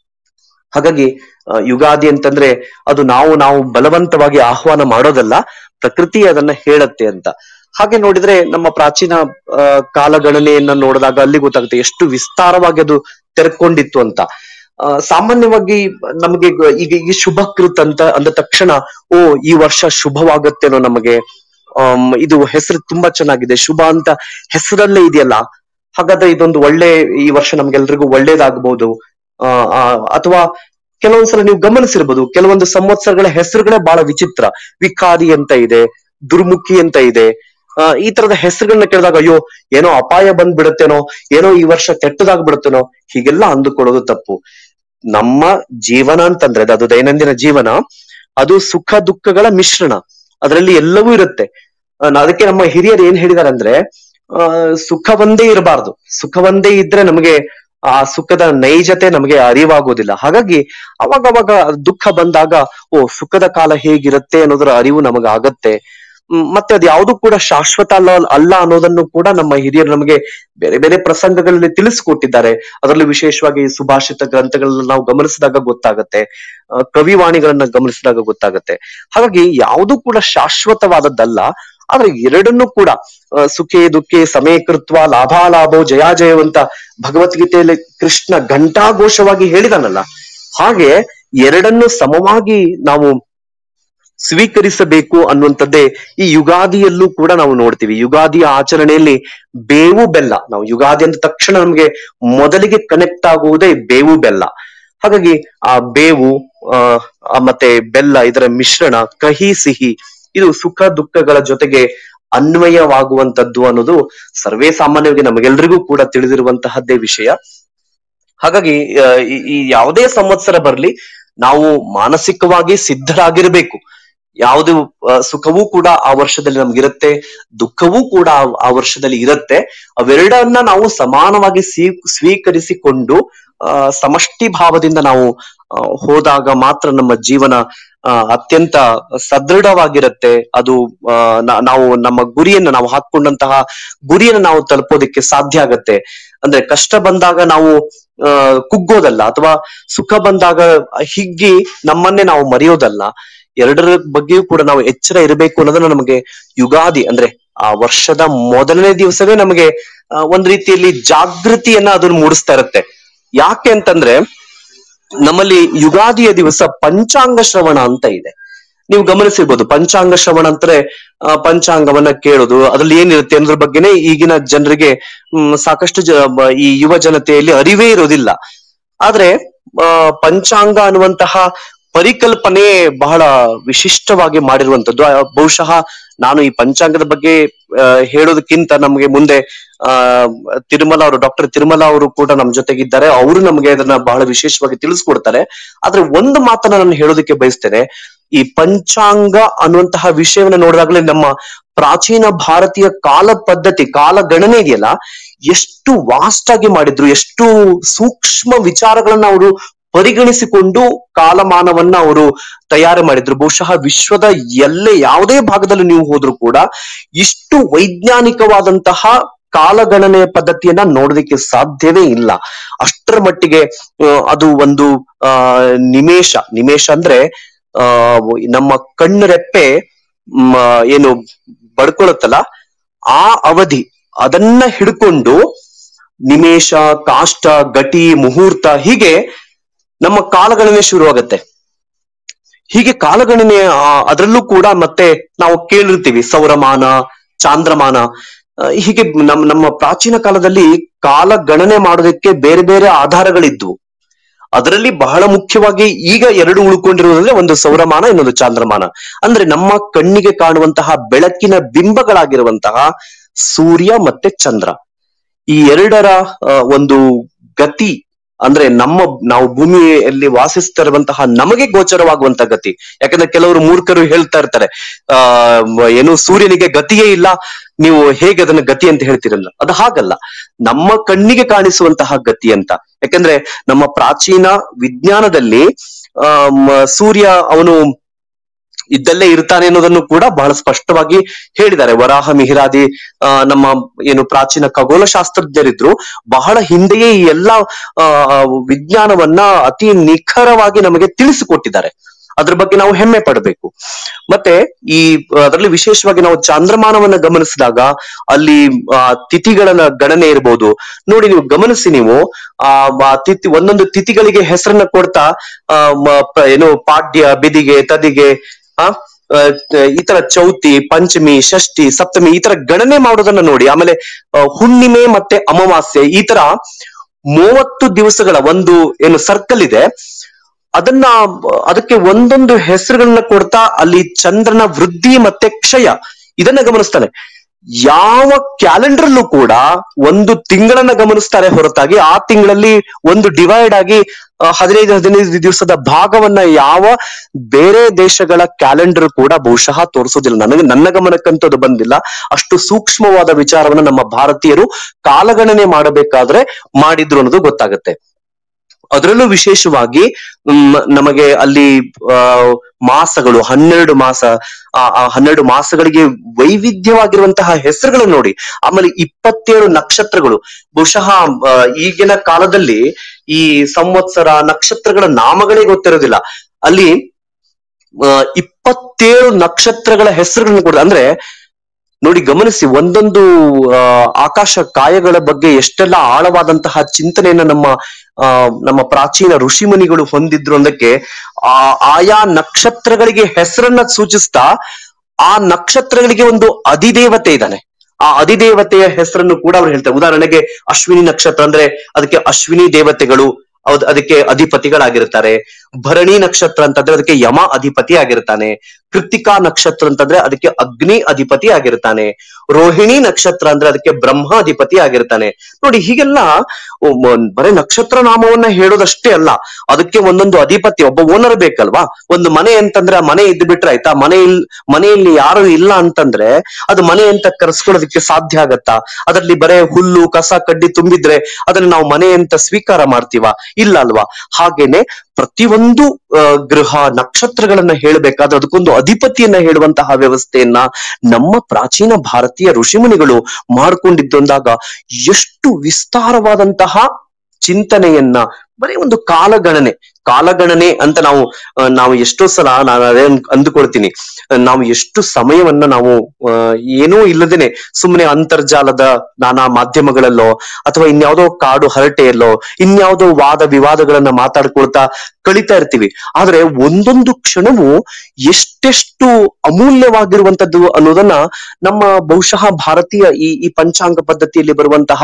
S2: ಹಾಗಾಗಿ ಆ, ಯುಗಾದಿ ಅಂತಂದ್ರೆ ಅದು ನಾವು ನಾವು ಬಲವಂತವಾಗಿ ಆಹ್ವಾನ ಮಾಡೋದಲ್ಲ ಪ್ರಕೃತಿ ಅದನ್ನ ಹೇಳತ್ತೆ ಅಂತ ಹಾಗೆ ನೋಡಿದ್ರೆ ನಮ್ಮ ಪ್ರಾಚೀನ ಆ, ಕಾಲಗಣನೆಯನ್ನ ನೋಡಿದಾಗ ಅಲ್ಲಿ ಗೊತ್ತಾಗುತ್ತೆ ಎಷ್ಟು ವಿಸ್ತಾರವಾಗಿ ಅದು ತೆರ್ಕೊಂಡಿತ್ತು ಅಂತ ಆ, ಸಾಮಾನ್ಯವಾಗಿ ನಮಗೆ ಗ- ಈಗ ಈ ಶುಭಕೃತ್ ಅಂತ ಅಂದ ತಕ್ಷಣ ಓ ಈ ವರ್ಷ ಶುಭವಾಗತ್ತೇನೋ ನಮಗೆ ಆಮ್, ಇದು ಹೆಸರು ತುಂಬಾ ಚೆನ್ನಾಗಿದೆ ಶುಭ ಅಂತ ಹೆಸರಲ್ಲೇ ಇದೆಯಲ್ಲ ಹಾಗಾದ್ರೆ ಇದೊಂದು ಒಳ್ಳೆ ಈ ವರ್ಷ ನಮ್ಗೆಲ್ರಿಗೂ ಒಳ್ಳೇದಾಗಬಹುದು ಆ, ಆ, ಅಥವಾ ಕೆಲವೊಂದ್ಸಲ ನೀವು ಗಮನಿಸಿರ್ಬೋದು ಕೆಲವೊಂದು ಸಂವತ್ಸರಗಳ ಹೆಸರುಗಳೇ ಬಹಳ ವಿಚಿತ್ರ ವಿಕಾರಿ ಅಂತ ಇದೆ ದುರ್ಮುಖಿ ಅಂತ ಇದೆ ಆ, ಈ ತರದ ಹೆಸರುಗಳನ್ನ ಕೇಳಿದಾಗ ಅಯ್ಯೋ ಏನೋ ಅಪಾಯ ಬಂದ್ಬಿಡುತ್ತೇನೋ ಏನೋ ಈ ವರ್ಷ ಕೆಟ್ಟದಾಗ್ಬಿಡುತ್ತೇನೋ ಹೀಗೆಲ್ಲ ಅಂದುಕೊಳ್ಳೋದು ತಪ್ಪು ನಮ್ಮ ಜೀವನ ಅಂತಂದ್ರೆ ಅದು ದೈನಂದಿನ ಜೀವನ ಅದು ಸುಖ ದುಃಖಗಳ ಮಿಶ್ರಣ ಅದರಲ್ಲಿ ಎಲ್ಲವೂ ಇರುತ್ತೆ ಆ, ನಾ- ಅದಕ್ಕೆ ನಮ್ಮ ಹಿರಿಯರು ಏನ್ ಹೇಳಿದಾರೆ ಅಂದ್ರೆ ಆ ಸುಖ ಒಂದೇ ಇರಬಾರ್ದು ಸುಖ ಒಂದೇ ಇದ್ರೆ ನಮಗೆ ಆ ಸುಖದ ನೈಜತೆ ನಮಗೆ ಅರಿವಾಗೋದಿಲ್ಲ ಹಾಗಾಗಿ ಅವಾಗ ಅವಾಗ ದುಃಖ ಬಂದಾಗ ಓ ಸುಖದ ಕಾಲ ಹೇಗಿರುತ್ತೆ ಅನ್ನೋದರ ಅರಿವು ನಮಗೆ ಆಗತ್ತೆ ಮ್, ಮತ್ತೆ ಅದು ಯಾವುದು ಕೂಡ ಶಾಶ್ವತ ಅಲ್ಲ ಅಲ್ಲ ಅನ್ನೋದನ್ನು ಕೂಡ ನಮ್ಮ ಹಿರಿಯರು ನಮಗೆ ಬೇರೆ ಬೇರೆ ಪ್ರಸಂಗಗಳಲ್ಲಿ ತಿಳಿಸಿಕೊಟ್ಟಿದ್ದಾರೆ ಅದರಲ್ಲೂ ವಿಶೇಷವಾಗಿ ಸುಭಾಷಿತ ಗ್ರಂಥಗಳನ್ನ ನಾವು ಗಮನಿಸಿದಾಗ ಗೊತ್ತಾಗತ್ತೆ ಆ, ಕವಿವಾಣಿಗಳನ್ನ ಗಮನಿಸಿದಾಗ ಗೊತ್ತಾಗತ್ತೆ ಹಾಗಾಗಿ ಯಾವುದು ಕೂಡ ಶಾಶ್ವತವಾದದ್ದಲ್ಲ ಆದ್ರೆ ಎರಡನ್ನೂ ಕೂಡ ಆ, ಸುಖೇ ದುಃಖೇ ಸಮಯಕೃತ್ವ ಲಾಭಾಲಾಭೋ ಜಯಾಜಯವಂತ ಭಗವದ್ಗೀತೆಯಲ್ಲಿ ಕೃಷ್ಣ ಘಂಟಾಘೋಷವಾಗಿ ಹೇಳಿದಾನಲ್ಲ ಹಾಗೆ ಎರಡನ್ನು ಸಮವಾಗಿ ನಾವು ಸ್ವೀಕರಿಸಬೇಕು ಅನ್ನುವಂಥದ್ದೇ ಈ ಯುಗಾದಿಯಲ್ಲೂ ಕೂಡ ನಾವು ನೋಡ್ತೀವಿ ಯುಗಾದಿಯ ಆಚರಣೆಯಲ್ಲಿ ಬೇವು ಬೆಲ್ಲ ನಾವು ಯುಗಾದಿ ಅಂದ ತಕ್ಷಣ ನಮ್ಗೆ ಮೊದಲಿಗೆ ಕನೆಕ್ಟ್ ಆಗುವುದೇ ಬೇವು ಬೆಲ್ಲ ಹಾಗಾಗಿ ಆ ಬೇವು ಆ ಆ ಮತ್ತೆ ಬೆಲ್ಲ ಇದರ ಮಿಶ್ರಣ ಕಹಿ ಸಿಹಿ ಇದು ಸುಖ ದುಃಖಗಳ ಜೊತೆಗೆ ಅನ್ವಯವಾಗುವಂತದ್ದು ಅನ್ನೋದು ಸರ್ವೇ ಸಾಮಾನ್ಯವಾಗಿ ನಮಗೆಲ್ರಿಗೂ ಕೂಡ ತಿಳಿದಿರುವಂತಹದ್ದೇ ವಿಷಯ ಹಾಗಾಗಿ ಆ, ಈ- ಈ ಯಾವುದೇ ಸಂವತ್ಸರ ಬರ್ಲಿ ನಾವು ಮಾನಸಿಕವಾಗಿ ಸಿದ್ಧರಾಗಿರ್ಬೇಕು ಯಾವುದು ಆ, ಸುಖವೂ ಕೂಡ ಆ ವರ್ಷದಲ್ಲಿ ನಮ್ಗಿರುತ್ತೆ ದುಃಖವೂ ಕೂಡ ಆ- ಆ ವರ್ಷದಲ್ಲಿ ಇರುತ್ತೆ ಅವೆರಡನ್ನ ನಾವು ಸಮಾನವಾಗಿ ಸ್ವೀ- ಸ್ವೀಕರಿಸಿಕೊಂಡು ಆ ಸಮಷ್ಟಿ ಭಾವದಿಂದ ನಾವು ಆ, ಹೋದಾಗ ಮಾತ್ರ ನಮ್ಮ ಜೀವನ ಆ, ಅತ್ಯಂತ ಸದೃಢವಾಗಿರುತ್ತೆ ಅದು ಆ, ನಾ- ನಾವು ನಮ್ಮ ಗುರಿಯನ್ನ ನಾವು ಹಾಕೊಂಡಂತಹ ಗುರಿಯನ್ನ ನಾವು ತಲುಪೋದಕ್ಕೆ ಸಾಧ್ಯ ಆಗತ್ತೆ ಅಂದ್ರೆ ಕಷ್ಟ ಬಂದಾಗ ನಾವು ಆ ಕುಗ್ಗೋದಲ್ಲ ಅಥವಾ ಸುಖ ಬಂದಾಗ ಹಿಗ್ಗಿ ನಮ್ಮನ್ನೇ ನಾವು ಮರೆಯೋದಲ್ಲ ಎರಡರ ಬಗ್ಗೆಯೂ ಕೂಡ ನಾವು ಎಚ್ಚರ ಇರಬೇಕು ಅನ್ನೋದನ್ನ ನಮಗೆ ಯುಗಾದಿ ಅಂದ್ರೆ ಆ ವರ್ಷದ ಮೊದಲನೇ ದಿವಸವೇ ನಮಗೆ ಆ, ಒಂದ್ ರೀತಿಯಲ್ಲಿ ಜಾಗೃತಿಯನ್ನ ಅದನ್ನ ಮೂಡಿಸ್ತಾ ಇರುತ್ತೆ ಯಾಕೆ ಅಂತಂದ್ರೆ ನಮ್ಮಲ್ಲಿ ಯುಗಾದಿಯ ದಿವಸ ಪಂಚಾಂಗ ಶ್ರವಣ ಅಂತ ಇದೆ ನೀವು ಗಮನಿಸಿರ್ಬೋದು ಪಂಚಾಂಗ ಶ್ರವಣ ಅಂದ್ರೆ ಆ, ಪಂಚಾಂಗವನ್ನ ಕೇಳೋದು ಅದ್ರಲ್ಲಿ ಏನಿರುತ್ತೆ ಅನ್ನೋದ್ರ ಬಗ್ಗೆನೇ ಈಗಿನ ಜನರಿಗೆ ಹ್ಮ್, ಸಾಕಷ್ಟು ಜ ಬ- ಈ ಯುವ ಜನತೆಯಲ್ಲಿ ಅರಿವೇ ಇರೋದಿಲ್ಲ ಆದ್ರೆ ಆ, ಪಂಚಾಂಗ ಅನ್ನುವಂತಹ ಪರಿಕಲ್ಪನೆ ಬಹಳ ವಿಶಿಷ್ಟವಾಗಿ ಮಾಡಿರುವಂತದ್ದು ಆ, ಬಹುಶಃ ನಾನು ಈ ಪಂಚಾಂಗದ ಬಗ್ಗೆ ಆ, ಹೇಳೋದಕ್ಕಿಂತ ನಮಗೆ ಮುಂದೆ ಆ ತಿರುಮಲ ಅವರು ಡಾಕ್ಟರ್ ತಿರುಮಲ ಅವರು ಕೂಡ ನಮ್ಮ ಜೊತೆಗಿದ್ದಾರೆ ಅವರು ನಮಗೆ ಅದನ್ನ ಬಹಳ ವಿಶೇಷವಾಗಿ ತಿಳಿಸ್ಕೊಡ್ತಾರೆ ಆದ್ರೆ ಒಂದು ಮಾತನ್ನ ನಾನು ಹೇಳೋದಕ್ಕೆ ಬಯಸ್ತೇನೆ ಈ ಪಂಚಾಂಗ ಅನ್ನುವಂತಹ ವಿಷಯವನ್ನ ನೋಡಿದಾಗಲೇ ನಮ್ಮ ಪ್ರಾಚೀನ ಭಾರತೀಯ ಕಾಲ ಪದ್ಧತಿ ಕಾಲ ಗಣನೆ ಇದೆಯಲ್ಲ ಎಷ್ಟು ವಾಸ್ಟ್ ಆಗಿ ಮಾಡಿದ್ರು ಎಷ್ಟು ಸೂಕ್ಷ್ಮ ವಿಚಾರಗಳನ್ನ ಅವರು ಪರಿಗಣಿಸಿಕೊಂಡು ಕಾಲಮಾನವನ್ನ ಅವರು ತಯಾರು ಮಾಡಿದ್ರು ಬಹುಶಃ ವಿಶ್ವದ ಎಲ್ಲೇ ಯಾವುದೇ ಭಾಗದಲ್ಲಿ ನೀವು ಹೋದ್ರು ಕೂಡ ಇಷ್ಟು ವೈಜ್ಞಾನಿಕವಾದಂತಹ ಕಾಲಗಣನೆಯ ಪದ್ಧತಿಯನ್ನ ನೋಡೋದಕ್ಕೆ ಸಾಧ್ಯವೇ ಇಲ್ಲ ಅಷ್ಟರ ಮಟ್ಟಿಗೆ ಆ, ಅದು ಒಂದು ಆ ನಿಮೇಷ ನಿಮೇಷ ಅಂದ್ರೆ ಆ ನಮ್ಮ ಕಣ್ಣು ರೆಪ್ಪೆ ಮ್, ಏನು ಬಡ್ಕೊಳತ್ತಲ್ಲ ಆ ಅವಧಿ ಅದನ್ನ ಹಿಡ್ಕೊಂಡು ನಿಮೇಷ ಕಾಷ್ಟ ಗಟಿ ಮುಹೂರ್ತ ಹೀಗೆ ನಮ್ಮ ಕಾಲಗಣನೆ ಶುರುವಾಗತ್ತೆ ಹೀಗೆ ಕಾಲಗಣನೆ ಆ, ಅದರಲ್ಲೂ ಕೂಡ ಮತ್ತೆ ನಾವು ಕೇಳಿರ್ತೀವಿ ಸೌರಮಾನ ಚಾಂದ್ರಮಾನ ಆ, ಹೀಗೆ ನಮ್ಮ ನಮ್ಮ ಪ್ರಾಚೀನ ಕಾಲದಲ್ಲಿ ಕಾಲಗಣನೆ ಮಾಡೋದಕ್ಕೆ ಬೇರೆ ಬೇರೆ ಆಧಾರಗಳಿದ್ವು ಅದರಲ್ಲಿ ಬಹಳ ಮುಖ್ಯವಾಗಿ ಈಗ ಎರಡು ಉಳ್ಕೊಂಡಿರುವುದಂದ್ರೆ ಒಂದು ಸೌರಮಾನ ಇನ್ನೊಂದು ಚಾಂದ್ರಮಾನ ಅಂದ್ರೆ ನಮ್ಮ ಕಣ್ಣಿಗೆ ಕಾಣುವಂತಹ ಬೆಳಕಿನ ಬಿಂಬಗಳಾಗಿರುವಂತಹ ಸೂರ್ಯ ಮತ್ತೆ ಚಂದ್ರ ಈ ಎರಡರ ಆ, ಒಂದು ಗತಿ ಅಂದ್ರೆ ನಮ್ಮ ನಾವು ಭೂಮಿಯಲ್ಲಿ ವಾಸಿಸ್ತಿರುವಂತಹ ನಮಗೆ ಗೋಚರವಾಗುವಂತಹ ಗತಿ ಯಾಕಂದ್ರೆ ಕೆಲವರು ಮೂರ್ಖರು ಹೇಳ್ತಾ ಇರ್ತಾರೆ ಆ ಮ- ಏನು ಸೂರ್ಯನಿಗೆ ಗತಿಯೇ ಇಲ್ಲ ನೀವು ಹೇಗೆ ಅದನ್ನ ಗತಿ ಅಂತ ಹೇಳ್ತೀರಲ್ಲ ಅದು ಹಾಗಲ್ಲ ನಮ್ಮ ಕಣ್ಣಿಗೆ ಕಾಣಿಸುವಂತಹ ಗತಿ ಅಂತ ಯಾಕಂದ್ರೆ ನಮ್ಮ ಪ್ರಾಚೀನ ವಿಜ್ಞಾನದಲ್ಲಿ ಆ ಮ- ಸೂರ್ಯ ಅವನು ಇದ್ದಲ್ಲೇ ಇರ್ತಾನೆ ಅನ್ನೋದನ್ನು ಕೂಡ ಬಹಳ ಸ್ಪಷ್ಟವಾಗಿ ಹೇಳಿದ್ದಾರೆ ವರಾಹ ಮಿಹಿರಾದಿ ಆ ನಮ್ಮ ಏನು ಪ್ರಾಚೀನ ಖಗೋಳ ಶಾಸ್ತ್ರಜ್ಞರಿದ್ರು ಬಹಳ ಹಿಂದೆಯೇ ಈ ಎಲ್ಲಾ ಆ ವಿಜ್ಞಾನವನ್ನ ಅತಿ ನಿಖರವಾಗಿ ನಮಗೆ ತಿಳಿಸಿಕೊಟ್ಟಿದ್ದಾರೆ ಅದ್ರ ಬಗ್ಗೆ ನಾವು ಹೆಮ್ಮೆ ಪಡಬೇಕು ಮತ್ತೆ ಈ ಅದರಲ್ಲಿ ವಿಶೇಷವಾಗಿ ನಾವು ಚಾಂದ್ರಮಾನವನ್ನ ಗಮನಿಸಿದಾಗ ಅಲ್ಲಿ ಆ, ತಿಥಿಗಳ ಗಣನೆ ಇರಬಹುದು ನೋಡಿ ನೀವು ಗಮನಿಸಿ ನೀವು ಆ ಮ- ತಿಥಿ ಒಂದೊಂದು ತಿಥಿಗಳಿಗೆ ಹೆಸರನ್ನ ಕೊಡ್ತಾ ಆ ಮ- ಪ- ಏನು ಪಾಡ್ಯ ಬಿದಿಗೆ ತದಿಗೆ ಆ ಆ, ಈ ತರ ಚೌತಿ ಪಂಚಮಿ ಷಷ್ಠಿ ಸಪ್ತಮಿ ಈ ತರ ಗಣನೆ ಮಾಡೋದನ್ನ ನೋಡಿ ಆಮೇಲೆ ಆ, ಹುಣ್ಣಿಮೆ ಮತ್ತೆ ಅಮಾವಾಸ್ಯೆ ಈ ತರ ಮೂವತ್ತು ದಿವಸಗಳ ಒಂದು ಏನು ಸರ್ಕಲ್ ಇದೆ ಅದನ್ನ ಅದಕ್ಕೆ ಒಂದೊಂದು ಹೆಸರುಗಳನ್ನ ಕೊಡ್ತಾ ಅಲ್ಲಿ ಚಂದ್ರನ ವೃದ್ಧಿ ಮತ್ತೆ ಕ್ಷಯ ಇದನ್ನ ಗಮನಿಸ್ತಾನೆ ಯಾವ ಕ್ಯಾಲೆಂಡರ್ ಅಲ್ಲೂ ಕೂಡ ಒಂದು ತಿಂಗಳನ್ನ ಗಮನಿಸ್ತಾರೆ ಹೊರತಾಗಿ ಆ ತಿಂಗಳಲ್ಲಿ ಒಂದು ಡಿವೈಡ್ ಆಗಿ ಆ, ಹದಿನೈದು ಹದಿನೈದು ದಿವಸದ ಭಾಗವನ್ನ ಯಾವ ಬೇರೆ ದೇಶಗಳ ಕ್ಯಾಲೆಂಡರ್ ಕೂಡ ಬಹುಶಃ ತೋರಿಸೋದಿಲ್ಲ ನನಗೆ ನನ್ನ ಗಮನಕ್ಕಂತೂ ಅದು ಬಂದಿಲ್ಲ ಅಷ್ಟು ಸೂಕ್ಷ್ಮವಾದ ವಿಚಾರವನ್ನ ನಮ್ಮ ಭಾರತೀಯರು ಕಾಲಗಣನೆ ಮಾಡಬೇಕಾದ್ರೆ ಮಾಡಿದ್ರು ಅನ್ನೋದು ಗೊತ್ತಾಗುತ್ತೆ ಅದರಲ್ಲೂ ವಿಶೇಷವಾಗಿ ಮ್, ನಮಗೆ ಅಲ್ಲಿ ಆ, ಮಾಸಗಳು ಹನ್ನೆರಡು ಮಾಸ ಆ ಆ ಹನ್ನೆರಡು ಮಾಸಗಳಿಗೆ ವೈವಿಧ್ಯವಾಗಿರುವಂತಹ ಹೆಸರುಗಳು ನೋಡಿ ಆಮೇಲೆ ಇಪ್ಪತ್ತೇಳು ನಕ್ಷತ್ರಗಳು ಬಹುಶಃ ಆ, ಈಗಿನ ಕಾಲದಲ್ಲಿ ಈ ಸಂವತ್ಸರ ನಕ್ಷತ್ರಗಳ ನಾಮಗಳೇ ಗೊತ್ತಿರೋದಿಲ್ಲ ಅಲ್ಲಿ ಆ, ಇಪ್ಪತ್ತೇಳು ನಕ್ಷತ್ರಗಳ ಹೆಸರುಗಳನ್ನು ಕೊಡ ಅಂದ್ರೆ ನೋಡಿ ಗಮನಿಸಿ ಒಂದೊಂದು ಆ, ಆಕಾಶ ಕಾಯಗಳ ಬಗ್ಗೆ ಎಷ್ಟೆಲ್ಲ ಆಳವಾದಂತಹ ಚಿಂತನೆಯನ್ನ ನಮ್ಮ ಆ, ನಮ್ಮ ಪ್ರಾಚೀನ ಋಷಿಮುನಿಗಳು ಹೊಂದಿದ್ರು ಅನ್ನಕ್ಕೆ ಆ ಆಯಾ ನಕ್ಷತ್ರಗಳಿಗೆ ಹೆಸರನ್ನ ಸೂಚಿಸ್ತಾ ಆ ನಕ್ಷತ್ರಗಳಿಗೆ ಒಂದು ಅಧಿದೇವತೆ ಇದ್ದಾನೆ ಆ ಅಧಿದೇವತೆಯ ಹೆಸರನ್ನು ಕೂಡ ಅವ್ರು ಹೇಳ್ತಾರೆ ಉದಾಹರಣೆಗೆ ಅಶ್ವಿನಿ ನಕ್ಷತ್ರ ಅಂದ್ರೆ ಅದಕ್ಕೆ ಅಶ್ವಿನಿ ದೇವತೆಗಳು ಹೌದ್ ಅದಕ್ಕೆ ಅಧಿಪತಿಗಳಾಗಿರ್ತಾರೆ ಭರಣಿ ನಕ್ಷತ್ರ ಅಂತಂದ್ರೆ ಅದಕ್ಕೆ ಯಮ ಅಧಿಪತಿ ಆಗಿರ್ತಾನೆ ಕೃತಿಕಾ ನಕ್ಷತ್ರ ಅಂತಂದ್ರೆ ಅದಕ್ಕೆ ಅಗ್ನಿ ಅಧಿಪತಿ ಆಗಿರ್ತಾನೆ ರೋಹಿಣಿ ನಕ್ಷತ್ರ ಅಂದ್ರೆ ಅದಕ್ಕೆ ಬ್ರಹ್ಮ ಅಧಿಪತಿ ಆಗಿರ್ತಾನೆ ನೋಡಿ ಹೀಗೆಲ್ಲ ಒಬ್ಬ ಬರೀ ನಕ್ಷತ್ರ ನಾಮವನ್ನ ಹೇಳೋದಷ್ಟೇ ಅಲ್ಲ ಅದಕ್ಕೆ ಒಂದೊಂದು ಅಧಿಪತಿ ಒಬ್ಬ ಓನರ್ ಬೇಕಲ್ವಾ ಒಂದು ಮನೆ ಅಂತಂದ್ರೆ ಆ ಮನೆ ಇದ್ದು ಬಿಟ್ರೆ ಆಯ್ತಾ ಮನೆ ಇಲ್ ಮನೆಯಲ್ಲಿ ಯಾರು ಇಲ್ಲ ಅಂತಂದ್ರೆ ಅದು ಮನೆ ಅಂತ ಕರೆಸ್ಕೊಳ್ಳೋದಕ್ಕೆ ಸಾಧ್ಯ ಆಗತ್ತಾ ಅದರಲ್ಲಿ ಬರೇ ಹುಲ್ಲು ಕಸ ಕಡ್ಡಿ ತುಂಬಿದ್ರೆ ಅದನ್ನ ನಾವು ಮನೆ ಅಂತ ಸ್ವೀಕಾರ ಮಾಡ್ತೀವ ಇಲ್ಲ ಅಲ್ವಾ ಹಾಗೇನೆ ಪ್ರತಿಯೊಂದು ಆ, ಗೃಹ ನಕ್ಷತ್ರಗಳನ್ನ ಹೇಳಬೇಕಾದ್ರೆ ಅದಕ್ಕೊಂದು ಅಧಿಪತಿಯನ್ನ ಹೇಳುವಂತಹ ವ್ಯವಸ್ಥೆಯನ್ನ ನಮ್ಮ ಪ್ರಾಚೀನ ಭಾರತೀಯ ಋಷಿಮುನಿಗಳು ಮಾಡ್ಕೊಂಡಿದ್ದು ಅಂದಾಗ ಎಷ್ಟು ವಿಸ್ತಾರವಾದಂತಹ ಚಿಂತನೆಯನ್ನ ಬರೀ ಒಂದು ಕಾಲಗಣನೆ ಕಾಲಗಣನೆ ಅಂತ ನಾವು ಆ, ನಾವು ಎಷ್ಟೋ ಸಲ ನಾನು ಅದೇ ಅಂದ್- ಅಂದುಕೊಳ್ತೀನಿ ನಾವು ಎಷ್ಟು ಸಮಯವನ್ನ ನಾವು ಆ, ಏನೂ ಇಲ್ಲದೇನೆ ಸುಮ್ಮನೆ ಅಂತರ್ಜಾಲದ ನಾನಾ ಮಾಧ್ಯಮಗಳಲ್ಲೋ ಅಥವಾ ಇನ್ಯಾವುದೋ ಕಾಡು ಹರಟೆಯಲ್ಲೋ ಇನ್ಯಾವುದೋ ವಾದ ವಿವಾದಗಳನ್ನ ಮಾತಾಡ್ಕೊಳ್ತಾ ಕಳಿತಾ ಇರ್ತೀವಿ ಆದ್ರೆ ಒಂದೊಂದು ಕ್ಷಣವು ಎಷ್ಟೆಷ್ಟು ಅಮೂಲ್ಯವಾಗಿರುವಂತದ್ದು ಅನ್ನೋದನ್ನ ನಮ್ಮ ಬಹುಶಃ ಭಾರತೀಯ ಈ ಈ ಪಂಚಾಂಗ ಪದ್ಧತಿಯಲ್ಲಿ ಬರುವಂತಹ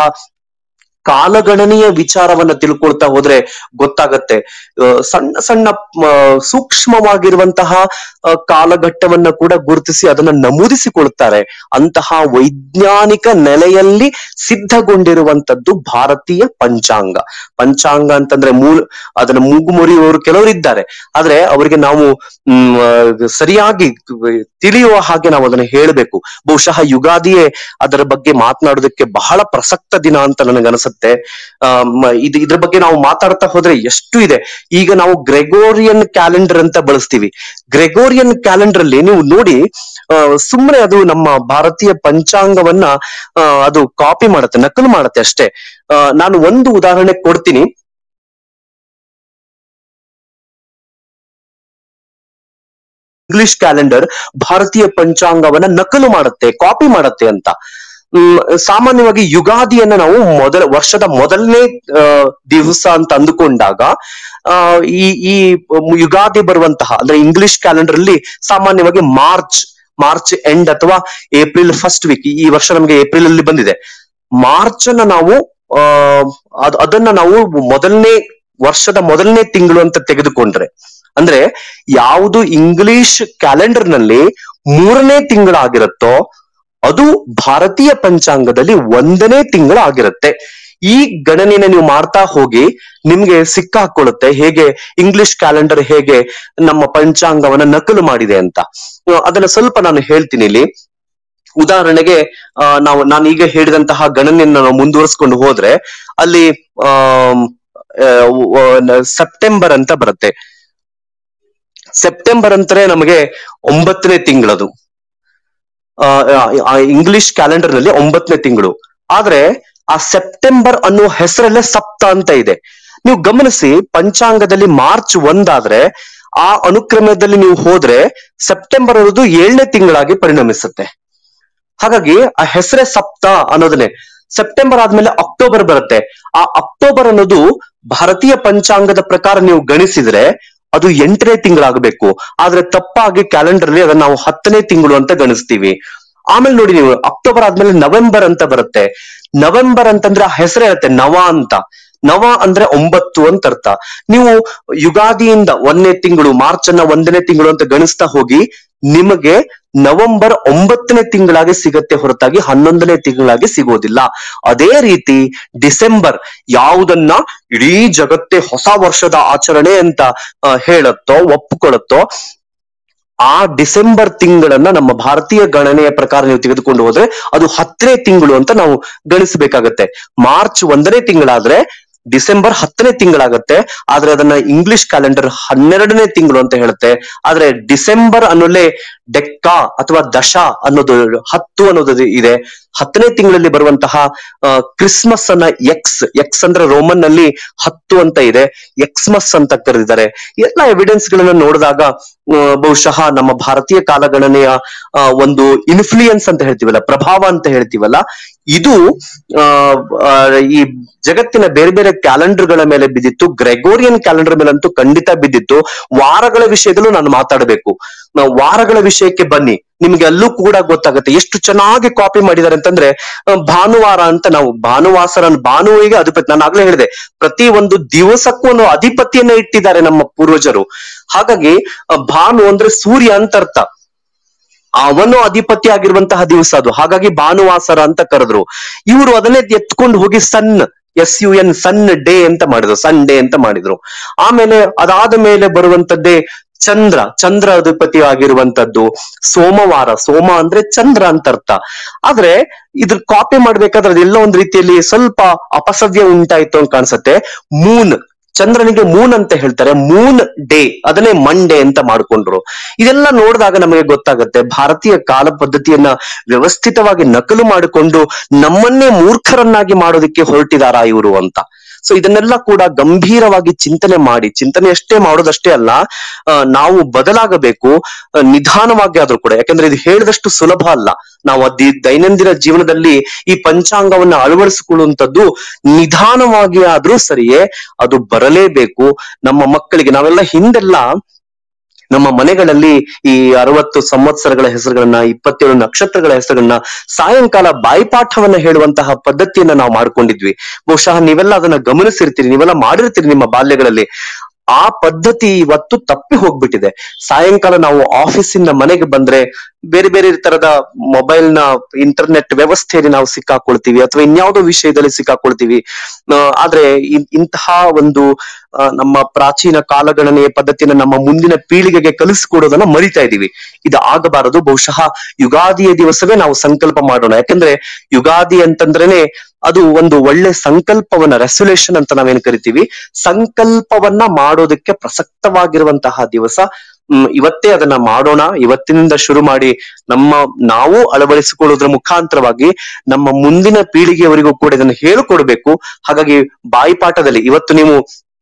S2: ಕಾಲಗಣನೆಯ ವಿಚಾರವನ್ನ ತಿಳ್ಕೊಳ್ತಾ ಹೋದ್ರೆ ಗೊತ್ತಾಗತ್ತೆ ಆ, ಸಣ್ಣ ಸಣ್ಣ ಆ, ಸೂಕ್ಷ್ಮವಾಗಿರುವಂತಹ ಆ, ಕಾಲಘಟ್ಟವನ್ನ ಕೂಡ ಗುರುತಿಸಿ ಅದನ್ನ ನಮೂದಿಸಿಕೊಳ್ತಾರೆ ಅಂತಹ ವೈಜ್ಞಾನಿಕ ನೆಲೆಯಲ್ಲಿ ಸಿದ್ಧಗೊಂಡಿರುವಂತದ್ದು ಭಾರತೀಯ ಪಂಚಾಂಗ ಪಂಚಾಂಗ ಅಂತಂದ್ರೆ ಮೂಲ ಅದನ್ನ ಮೂಗು ಮುರಿಯುವವರು ಕೆಲವರು ಇದ್ದಾರೆ ಆದ್ರೆ ಅವರಿಗೆ ನಾವು ಹ್ಮ್ ಆ, ಸರಿಯಾಗಿ ತಿಳಿಯುವ ಹಾಗೆ ನಾವು ಅದನ್ನ ಹೇಳಬೇಕು ಬಹುಶಃ ಯುಗಾದಿಯೇ ಅದರ ಬಗ್ಗೆ ಮಾತನಾಡೋದಕ್ಕೆ ಬಹಳ ಪ್ರಸಕ್ತ ದಿನ ಅಂತ ನನಗನ್ಸುತ್ತೆ ಆ, ಮ- ಇದು ಇದ್ರ ಬಗ್ಗೆ ನಾವು ಮಾತಾಡ್ತಾ ಹೋದ್ರೆ ಎಷ್ಟು ಇದೆ ಈಗ ನಾವು ಗ್ರೆಗೋರಿಯನ್ ಕ್ಯಾಲೆಂಡರ್ ಅಂತ ಬಳಸ್ತೀವಿ ಗ್ರೆಗೋರಿಯನ್ ಕ್ಯಾಲೆಂಡರ್ ಅಲ್ಲಿ ನೀವು ನೋಡಿ ಆ, ಸುಮ್ಮನೆ ಅದು ನಮ್ಮ ಭಾರತೀಯ ಪಂಚಾಂಗವನ್ನ ಆ, ಅದು ಕಾಪಿ ಮಾಡುತ್ತೆ ನಕಲು ಮಾಡುತ್ತೆ ಅಷ್ಟೇ ಆ, ನಾನು ಒಂದು ಉದಾಹರಣೆ ಕೊಡ್ತೀನಿ ಇಂಗ್ಲಿಷ್ ಕ್ಯಾಲೆಂಡರ್ ಭಾರತೀಯ ಪಂಚಾಂಗವನ್ನ ನಕಲು ಮಾಡುತ್ತೆ ಕಾಪಿ ಮಾಡುತ್ತೆ ಅಂತ ಹ್ಮ್ ಸಾಮಾನ್ಯವಾಗಿ ಯುಗಾದಿಯನ್ನ ನಾವು ಮೊದಲ ವರ್ಷದ ಮೊದಲನೇ ಆ, ದಿವಸ ಅಂತ ಅಂದುಕೊಂಡಾಗ ಆ ಈ ಈ ಯುಗಾದಿ ಬರುವಂತಹ ಅಂದ್ರೆ ಇಂಗ್ಲಿಷ್ ಕ್ಯಾಲೆಂಡರ್ ಅಲ್ಲಿ ಸಾಮಾನ್ಯವಾಗಿ ಮಾರ್ಚ್ ಮಾರ್ಚ್ ಎಂಡ್ ಅಥವಾ ಏಪ್ರಿಲ್ ಫಸ್ಟ್ ವೀಕ್ ಈ ವರ್ಷ ನಮಗೆ ಏಪ್ರಿಲ್ ಅಲ್ಲಿ ಬಂದಿದೆ ಮಾರ್ಚ್ ಅನ್ನ ನಾವು ಆ ಅದ್- ಅದನ್ನ ನಾವು ಮೊದಲನೇ ವರ್ಷದ ಮೊದಲನೇ ತಿಂಗಳು ಅಂತ ತೆಗೆದುಕೊಂಡ್ರೆ ಅಂದ್ರೆ ಯಾವುದು ಇಂಗ್ಲಿಷ್ ಕ್ಯಾಲೆಂಡರ್ ನಲ್ಲಿ ಮೂರನೇ ತಿಂಗಳಾಗಿರುತ್ತೋ ಅದು ಭಾರತೀಯ ಪಂಚಾಂಗದಲ್ಲಿ ಒಂದನೇ ತಿಂಗಳಾಗಿರುತ್ತೆ ಈ ಗಣನೆನ ನೀವು ಮಾಡ್ತಾ ಹೋಗಿ ನಿಮ್ಗೆ ಸಿಕ್ಕಾಕೊಳ್ಳುತ್ತೆ ಹೇಗೆ ಇಂಗ್ಲಿಷ್ ಕ್ಯಾಲೆಂಡರ್ ಹೇಗೆ ನಮ್ಮ ಪಂಚಾಂಗವನ್ನ ನಕಲು ಮಾಡಿದೆ ಅಂತ ಆ, ಅದನ್ನ ಸ್ವಲ್ಪ ನಾನು ಹೇಳ್ತೀನಿ ಇಲ್ಲಿ ಉದಾಹರಣೆಗೆ ಆ, ನಾವು ನಾನು ಈಗ ಹೇಳಿದಂತಹ ಗಣನೆಯನ್ನು ನಾವು ಮುಂದುವರಿಸ್ಕೊಂಡು ಹೋದ್ರೆ ಅಲ್ಲಿ ಆಮ್, ಆ, ವ- ಸೆಪ್ಟೆಂಬರ್ ಅಂತ ಬರುತ್ತೆ ಸೆಪ್ಟೆಂಬರ್ ಅಂತಾರೆ ನಮಗೆ ಒಂಬತ್ತನೇ ತಿಂಗಳದು ಆ, ಆ, ಇಂಗ್ಲಿಷ್ ಕ್ಯಾಲೆಂಡರ್ ನಲ್ಲಿ ಒಂಬತ್ತನೇ ತಿಂಗಳು ಆದ್ರೆ ಆ ಸೆಪ್ಟೆಂಬರ್ ಅನ್ನೋ ಹೆಸರಲ್ಲೇ ಸಪ್ತ ಅಂತ ಇದೆ ನೀವು ಗಮನಿಸಿ ಪಂಚಾಂಗದಲ್ಲಿ ಮಾರ್ಚ್ ಒಂದಾದ್ರೆ ಆ ಅನುಕ್ರಮದಲ್ಲಿ ನೀವು ಹೋದ್ರೆ ಸೆಪ್ಟೆಂಬರ್ ಅನ್ನೋದು ಏಳನೇ ತಿಂಗಳಾಗಿ ಪರಿಣಮಿಸುತ್ತೆ ಹಾಗಾಗಿ ಆ ಹೆಸರೇ ಸಪ್ತ ಅನ್ನೋದನ್ನೇ ಸೆಪ್ಟೆಂಬರ್ ಆದ್ಮೇಲೆ ಅಕ್ಟೋಬರ್ ಬರುತ್ತೆ ಆ ಅಕ್ಟೋಬರ್ ಅನ್ನೋದು ಭಾರತೀಯ ಪಂಚಾಂಗದ ಪ್ರಕಾರ ನೀವು ಗಣಿಸಿದ್ರೆ ಅದು ಎಂಟನೇ ತಿಂಗಳಾಗಬೇಕು ಆದ್ರೆ ತಪ್ಪಾಗಿ ಕ್ಯಾಲೆಂಡರ್ ಅಲ್ಲಿ ಅದನ್ನ ನಾವು ಹತ್ತನೇ ತಿಂಗಳು ಅಂತ ಗಣಿಸ್ತೀವಿ ಆಮೇಲೆ ನೋಡಿ ನೀವು ಅಕ್ಟೋಬರ್ ಆದ್ಮೇಲೆ ನವೆಂಬರ್ ಅಂತ ಬರುತ್ತೆ ನವೆಂಬರ್ ಅಂತಂದ್ರೆ ಆ ಹೆಸರೇ ಇರುತ್ತೆ ನವ ಅಂತ ನವ ಅಂದ್ರೆ ಒಂಬತ್ತು ಅಂತ ಅರ್ಥ ನೀವು ಯುಗಾದಿಯಿಂದ ಒಂದನೇ ತಿಂಗಳು ಮಾರ್ಚ್ ಅನ್ನ ಒಂದನೇ ತಿಂಗಳು ಅಂತ ಗಣಿಸ್ತಾ ಹೋಗಿ ನಿಮಗೆ ನವೆಂಬರ್ ಒಂಬತ್ತನೇ ತಿಂಗಳಾಗಿ ಸಿಗತ್ತೆ ಹೊರತಾಗಿ ಹನ್ನೊಂದನೇ ತಿಂಗಳಾಗಿ ಸಿಗೋದಿಲ್ಲ ಅದೇ ರೀತಿ ಡಿಸೆಂಬರ್ ಯಾವುದನ್ನ ಇಡೀ ಜಗತ್ತೇ ಹೊಸ ವರ್ಷದ ಆಚರಣೆ ಅಂತ ಆ, ಹೇಳುತ್ತೋ ಒಪ್ಪಿಕೊಳ್ಳುತ್ತೋ ಆ ಡಿಸೆಂಬರ್ ತಿಂಗಳನ್ನ ನಮ್ಮ ಭಾರತೀಯ ಗಣನೆಯ ಪ್ರಕಾರ ನೀವು ತೆಗೆದುಕೊಂಡು ಹೋದ್ರೆ ಅದು ಹತ್ತನೇ ತಿಂಗಳು ಅಂತ ನಾವು ಗಣಿಸಬೇಕಾಗತ್ತೆ ಮಾರ್ಚ್ ಒಂದನೇ ತಿಂಗಳಾದ್ರೆ ಡಿಸೆಂಬರ್ ಹತ್ತನೇ ತಿಂಗಳಾಗತ್ತೆ ಆದ್ರೆ ಅದನ್ನ ಇಂಗ್ಲಿಷ್ ಕ್ಯಾಲೆಂಡರ್ ಹನ್ನೆರಡನೇ ತಿಂಗಳು ಅಂತ ಹೇಳುತ್ತೆ ಆದ್ರೆ ಡಿಸೆಂಬರ್ ಅನ್ನೋಲ್ಲೇ ಡೆಕ್ಕಾ ಅಥವಾ ದಶ ಅನ್ನೋದು ಹತ್ತು ಅನ್ನೋದು ಇದೆ ಹತ್ತನೇ ತಿಂಗಳಲ್ಲಿ ಬರುವಂತಹ ಆ, ಕ್ರಿಸ್ಮಸ್ ಅನ್ನ ಎಕ್ಸ್ ಎಕ್ಸ್ ಅಂದ್ರೆ ರೋಮನ್ ನಲ್ಲಿ ಹತ್ತು ಅಂತ ಇದೆ ಎಕ್ಸ್ಮಸ್ ಅಂತ ಕರೆದಿದ್ದಾರೆ ಎಲ್ಲ ಎವಿಡೆನ್ಸ್ ಗಳನ್ನ ನೋಡಿದಾಗ ಆ, ಬಹುಶಃ ನಮ್ಮ ಭಾರತೀಯ ಕಾಲಗಣನೆಯ ಆ, ಒಂದು ಇನ್ಫ್ಲೂಯೆನ್ಸ್ ಅಂತ ಹೇಳ್ತೀವಲ್ಲ ಪ್ರಭಾವ ಅಂತ ಹೇಳ್ತೀವಲ್ಲ ಇದು ಆ, ಆ, ಈ ಜಗತ್ತಿನ ಬೇರೆ ಬೇರೆ ಕ್ಯಾಲೆಂಡರ್ ಗಳ ಮೇಲೆ ಬಿದ್ದಿತ್ತು ಗ್ರೆಗೋರಿಯನ್ ಕ್ಯಾಲೆಂಡರ್ ಮೇಲಂತೂ ಖಂಡಿತ ಬಿದ್ದಿತ್ತು ವಾರಗಳ ವಿಷಯದಲ್ಲೂ ನಾನು ಮಾತಾಡಬೇಕು ನಾವು ವಾರಗಳ ವಿಷಯಕ್ಕೆ ಬನ್ನಿ ನಿಮ್ಗೆ ಅಲ್ಲೂ ಕೂಡ ಗೊತ್ತಾಗುತ್ತೆ ಎಷ್ಟು ಚೆನ್ನಾಗಿ ಕಾಪಿ ಮಾಡಿದ್ದಾರೆ ಅಂತಂದ್ರೆ ಆ, ಭಾನುವಾರ ಅಂತ ನಾವು ಭಾನುವಾಸರ ಭಾನುವಿಗೆ ಅಧಿಪತಿ ನಾನು ಆಗ್ಲೇ ಹೇಳಿದೆ ಪ್ರತಿ ಒಂದು ದಿವಸಕ್ಕೂ ಒಂದು ಅಧಿಪತಿಯನ್ನ ಇಟ್ಟಿದ್ದಾರೆ ನಮ್ಮ ಪೂರ್ವಜರು ಹಾಗಾಗಿ ಆ, ಭಾನು ಅಂದ್ರೆ ಸೂರ್ಯ ಅಂತ ಅರ್ಥ ಅವನು ಅಧಿಪತಿ ಆಗಿರುವಂತಹ ದಿವಸ ಅದು ಹಾಗಾಗಿ ಭಾನುವಾಸರ ಅಂತ ಕರೆದ್ರು ಇವರು ಅದನ್ನೇ ಎತ್ಕೊಂಡು ಹೋಗಿ sun S U N Sunday ಅಂತ ಮಾಡಿದ್ರು ಸನ್ ಡೇ ಅಂತ ಮಾಡಿದ್ರು ಆಮೇಲೆ ಅದಾದ ಮೇಲೆ ಬರುವಂತದ್ದೇ ಚಂದ್ರ ಚಂದ್ರ ಅಧಿಪತಿ ಆಗಿರುವಂತದ್ದು ಸೋಮವಾರ ಸೋಮ ಅಂದ್ರೆ ಚಂದ್ರ ಅಂತ ಅರ್ಥ ಆದ್ರೆ ಇದ್ರ ಕಾಪಿ ಮಾಡ್ಬೇಕಾದ್ರೆ ಅದೆಲ್ಲ ಒಂದ್ ರೀತಿಯಲ್ಲಿ ಸ್ವಲ್ಪ ಅಪಸವ್ಯ ಉಂಟಾಯ್ತು ಅಂತ ಕಾಣಿಸುತ್ತೆ ಮೂನ್ ಚಂದ್ರನಿಗೆ ಮೂನ್ ಅಂತ ಹೇಳ್ತಾರೆ ಮೂನ್ ಡೇ ಅದನ್ನೇ ಮಂಡೇ ಅಂತ ಮಾಡ್ಕೊಂಡ್ರು ಇದೆಲ್ಲ ನೋಡಿದಾಗ ನಮಗೆ ಗೊತ್ತಾಗುತ್ತೆ ಭಾರತೀಯ ಕಾಲ ಪದ್ಧತಿಯನ್ನ ವ್ಯವಸ್ಥಿತವಾಗಿ ನಕಲು ಮಾಡಿಕೊಂಡು ನಮ್ಮನ್ನೇ ಮೂರ್ಖರನ್ನಾಗಿ ಮಾಡೋದಕ್ಕೆ ಹೊರಟಿದಾರಾ ಇವರು ಅಂತ ಸೊ ಇದನ್ನೆಲ್ಲ ಕೂಡ ಗಂಭೀರವಾಗಿ ಚಿಂತನೆ ಮಾಡಿ ಚಿಂತನೆ ಅಷ್ಟೇ ಮಾಡೋದಷ್ಟೇ ಅಲ್ಲ ಆ, ನಾವು ಬದಲಾಗಬೇಕು ಆ, ನಿಧಾನವಾಗಿ ಆದ್ರೂ ಕೂಡ ಯಾಕಂದ್ರೆ ಇದು ಹೇಳಿದಷ್ಟು ಸುಲಭ ಅಲ್ಲ ನಾವು ಅದಿ ದೈನಂದಿನ ಜೀವನದಲ್ಲಿ ಈ ಪಂಚಾಂಗವನ್ನ ಅಳವಡಿಸಿಕೊಳ್ಳುವಂಥದ್ದು ನಿಧಾನವಾಗಿ ಆದ್ರೂ ಸರಿಯೇ ಅದು ಬರಲೇಬೇಕು ನಮ್ಮ ಮಕ್ಕಳಿಗೆ ನಾವೆಲ್ಲ ಹಿಂದೆಲ್ಲ ನಮ್ಮ ಮನೆಗಳಲ್ಲಿ ಈ ಅರವತ್ತು ಸಂವತ್ಸರಗಳ ಹೆಸರುಗಳನ್ನ ಇಪ್ಪತ್ತೇಳು ನಕ್ಷತ್ರಗಳ ಹೆಸರುಗಳನ್ನ ಸಾಯಂಕಾಲ ಬಾಯಿಪಾಠವನ್ನ ಹೇಳುವಂತಹ ಪದ್ಧತಿಯನ್ನ ನಾವು ಮಾಡ್ಕೊಂಡಿದ್ವಿ ಬಹುಶಃ ನೀವೆಲ್ಲ ಅದನ್ನ ಗಮನಿಸಿರ್ತೀರಿ ನೀವೆಲ್ಲ ಮಾಡಿರ್ತೀರಿ ನಿಮ್ಮ ಬಾಲ್ಯಗಳಲ್ಲಿ ಆ ಪದ್ಧತಿ ಇವತ್ತು ತಪ್ಪಿ ಹೋಗ್ಬಿಟ್ಟಿದೆ ಸಾಯಂಕಾಲ ನಾವು ಆಫೀಸಿಂದ ಮನೆಗೆ ಬಂದ್ರೆ ಬೇರೆ ಬೇರೆ ತರದ ಮೊಬೈಲ್ ನ ಇಂಟರ್ನೆಟ್ ವ್ಯವಸ್ಥೆಯಲ್ಲಿ ನಾವು ಸಿಕ್ಕಾಕೊಳ್ತೀವಿ ಅಥವಾ ಇನ್ಯಾವುದೋ ವಿಷಯದಲ್ಲಿ ಸಿಕ್ಕಾಕೊಳ್ತೀವಿ ಆ, ಆದ್ರೆ ಇನ್- ಇಂತಹ ಒಂದು ಆ, ನಮ್ಮ ಪ್ರಾಚೀನ ಕಾಲಗಣನೆಯ ಪದ್ಧತಿಯನ್ನ ನಮ್ಮ ಮುಂದಿನ ಪೀಳಿಗೆಗೆ ಕಲಿಸ್ಕೊಡೋದನ್ನ ಮರಿತಾ ಇದೀವಿ ಇದು ಆಗಬಾರದು ಬಹುಶಃ ಯುಗಾದಿಯ ದಿವಸವೇ ನಾವು ಸಂಕಲ್ಪ ಮಾಡೋಣ ಯಾಕಂದ್ರೆ ಯುಗಾದಿ ಅಂತಂದ್ರೇನೆ ಅದು ಒಂದು ಒಳ್ಳೆ ಸಂಕಲ್ಪವನ್ನ ರೆಸೊಲ್ಯೂಷನ್ ಅಂತ ನಾವೇನ್ ಕರಿತೀವಿ ಸಂಕಲ್ಪವನ್ನ ಮಾಡೋದಕ್ಕೆ ಪ್ರಸಕ್ತವಾಗಿರುವಂತಹ ದಿವಸ ಹ್ಮ್, ಇವತ್ತೇ ಅದನ್ನ ಮಾಡೋಣ ಇವತ್ತಿನಿಂದ ಶುರು ಮಾಡಿ ನಮ್ಮ ನಾವು ಅಳವಡಿಸಿಕೊಳ್ಳೋದ್ರ ಮುಖಾಂತರವಾಗಿ ನಮ್ಮ ಮುಂದಿನ ಪೀಳಿಗೆಯವರಿಗೂ ಕೂಡ ಇದನ್ನು ಹೇಳಿಕೊಡ್ಬೇಕು ಹಾಗಾಗಿ ಬಾಯಿಪಾಠದಲ್ಲಿ ಇವತ್ತು ನೀವು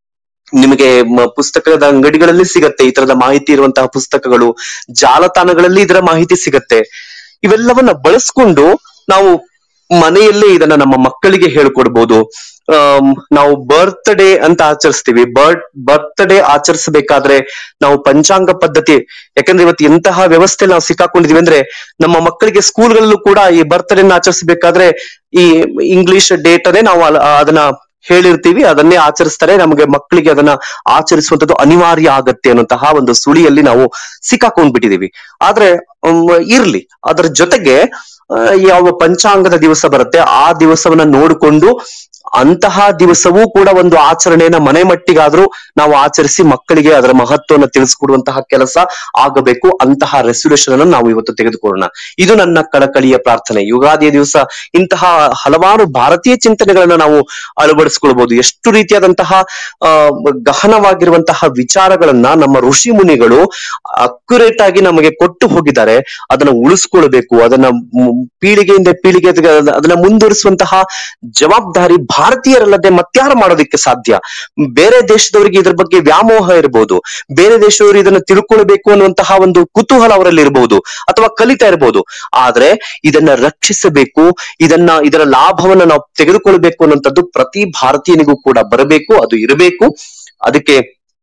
S2: ನಿಮಗೆ ಮ- ಪುಸ್ತಕದ ಅಂಗಡಿಗಳಲ್ಲಿ ಸಿಗತ್ತೆ ಈ ತರದ ಮಾಹಿತಿ ಇರುವಂತಹ ಪುಸ್ತಕಗಳು ಜಾಲತಾಣಗಳಲ್ಲಿ ಇದರ ಮಾಹಿತಿ ಸಿಗತ್ತೆ ಇವೆಲ್ಲವನ್ನ ಬಳಸ್ಕೊಂಡು ನಾವು ಮನೆಯಲ್ಲೇ ಇದನ್ನ ನಮ್ಮ ಮಕ್ಕಳಿಗೆ ಹೇಳ್ಕೊಡ್ಬೋದು ಆಮ್, ನಾವು ಬರ್ತ್ ಅಂತ ಆಚರಿಸ್ತೀವಿ ಬರ್ತ್ ಬರ್ತ್ ಡೇ ಆಚರಿಸಬೇಕಾದ್ರೆ ನಾವು ಪಂಚಾಂಗ ಪದ್ಧತಿ ಯಾಕಂದ್ರೆ ಇವತ್ತು ಎಂತಹ ವ್ಯವಸ್ಥೆ ನಾವು ಸಿಕ್ಕಾಕೊಂಡಿದೀವಿ ಅಂದ್ರೆ ನಮ್ಮ ಮಕ್ಕಳಿಗೆ ಸ್ಕೂಲ್ಗಳಲ್ಲೂ ಕೂಡ ಈ ಬರ್ತ್ ಡೇನ ಆಚರಿಸಬೇಕಾದ್ರೆ ಈ ಇಂಗ್ಲಿಷ್ ಡೇಟ್ ಅನ್ನೇ ನಾವು ಅಲ್- ಅದನ್ನ ಹೇಳಿರ್ತೀವಿ ಅದನ್ನೇ ಆಚರಿಸ್ತಾರೆ ನಮಗೆ ಮಕ್ಕಳಿಗೆ ಅದನ್ನ ಆಚರಿಸುವಂತದ್ದು ಅನಿವಾರ್ಯ ಆಗತ್ತೆ ಅನ್ನುವಂತಹ ಒಂದು ಸುಳಿಯಲ್ಲಿ ನಾವು ಸಿಕ್ಕಾಕೊಂಡ್ಬಿಟ್ಟಿದೀವಿ ಆದ್ರೆ ಉಮ್, ಇರ್ಲಿ ಅದರ ಜೊತೆಗೆ ಆ, ಯಾವ ಪಂಚಾಂಗದ ದಿವಸ ಬರುತ್ತೆ ಆ ದಿವಸವನ್ನ ನೋಡಿಕೊಂಡು ಅಂತಹ ದಿವಸವೂ ಕೂಡ ಒಂದು ಆಚರಣೆಯನ್ನ ಮನೆ ಮಟ್ಟಿಗಾದ್ರೂ ನಾವು ಆಚರಿಸಿ ಮಕ್ಕಳಿಗೆ ಅದರ ಮಹತ್ವವನ್ನು ತಿಳಿಸ್ಕೊಡುವಂತಹ ಕೆಲಸ ಆಗಬೇಕು ಅಂತಹ ರೆಸೊಲ್ಯೂಷನ್ ಅನ್ನು ನಾವು ಇವತ್ತು ತೆಗೆದುಕೊಳ್ಳೋಣ ಇದು ನನ್ನ ಕಳಕಳಿಯ ಪ್ರಾರ್ಥನೆ ಯುಗಾದಿಯ ದಿವಸ ಇಂತಹ ಹಲವಾರು ಭಾರತೀಯ ಚಿಂತನೆಗಳನ್ನ ನಾವು ಅಳವಡಿಸ್ಕೊಳ್ಬಹುದು ಎಷ್ಟು ರೀತಿಯಾದಂತಹ ಆ ಗಹನವಾಗಿರುವಂತಹ ವಿಚಾರಗಳನ್ನ ನಮ್ಮ ಋಷಿ ಮುನಿಗಳು ಅಕ್ಯುರೇಟ್ ಆಗಿ ನಮಗೆ ಕೊಟ್ಟು ಹೋಗಿದ್ದಾರೆ ಅದನ್ನ ಉಳಿಸ್ಕೊಳ್ಬೇಕು ಅದನ್ನ ಮ್- ಪೀಳಿಗೆಯಿಂದ ಪೀಳಿಗೆ ಅದನ್ನ ಮುಂದುವರಿಸುವಂತಹ ಜವಾಬ್ದಾರಿ ಭಾರತೀಯರಲ್ಲದೆ ಮತ್ಯಾರು ಮಾಡೋದಕ್ಕೆ ಸಾಧ್ಯ ಬೇರೆ ದೇಶದವರಿಗೆ ಇದ್ರ ಬಗ್ಗೆ ವ್ಯಾಮೋಹ ಇರಬಹುದು ಬೇರೆ ದೇಶದವರು ಇದನ್ನ ತಿಳ್ಕೊಳ್ಬೇಕು ಅನ್ನುವಂತಹ ಒಂದು ಕುತೂಹಲ ಅವರಲ್ಲಿ ಇರಬಹುದು ಅಥವಾ ಕಲಿತಾ ಇರಬಹುದು ಆದ್ರೆ ಇದನ್ನ ರಕ್ಷಿಸಬೇಕು ಇದನ್ನ ಇದರ ಲಾಭವನ್ನ ನಾವು ತೆಗೆದುಕೊಳ್ಬೇಕು ಅನ್ನುವಂಥದ್ದು ಪ್ರತಿ ಭಾರತೀಯನಿಗೂ ಕೂಡ ಬರಬೇಕು ಅದು ಇರಬೇಕು ಅದಕ್ಕೆ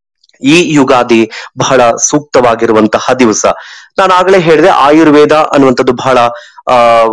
S2: ಈ ಯುಗಾದಿ ಬಹಳ ಸೂಕ್ತವಾಗಿರುವಂತಹ ದಿವಸ ನಾನು ಆಗಲೇ ಹೇಳಿದೆ ಆಯುರ್ವೇದ ಅನ್ನುವಂಥದ್ದು ಬಹಳ ಆ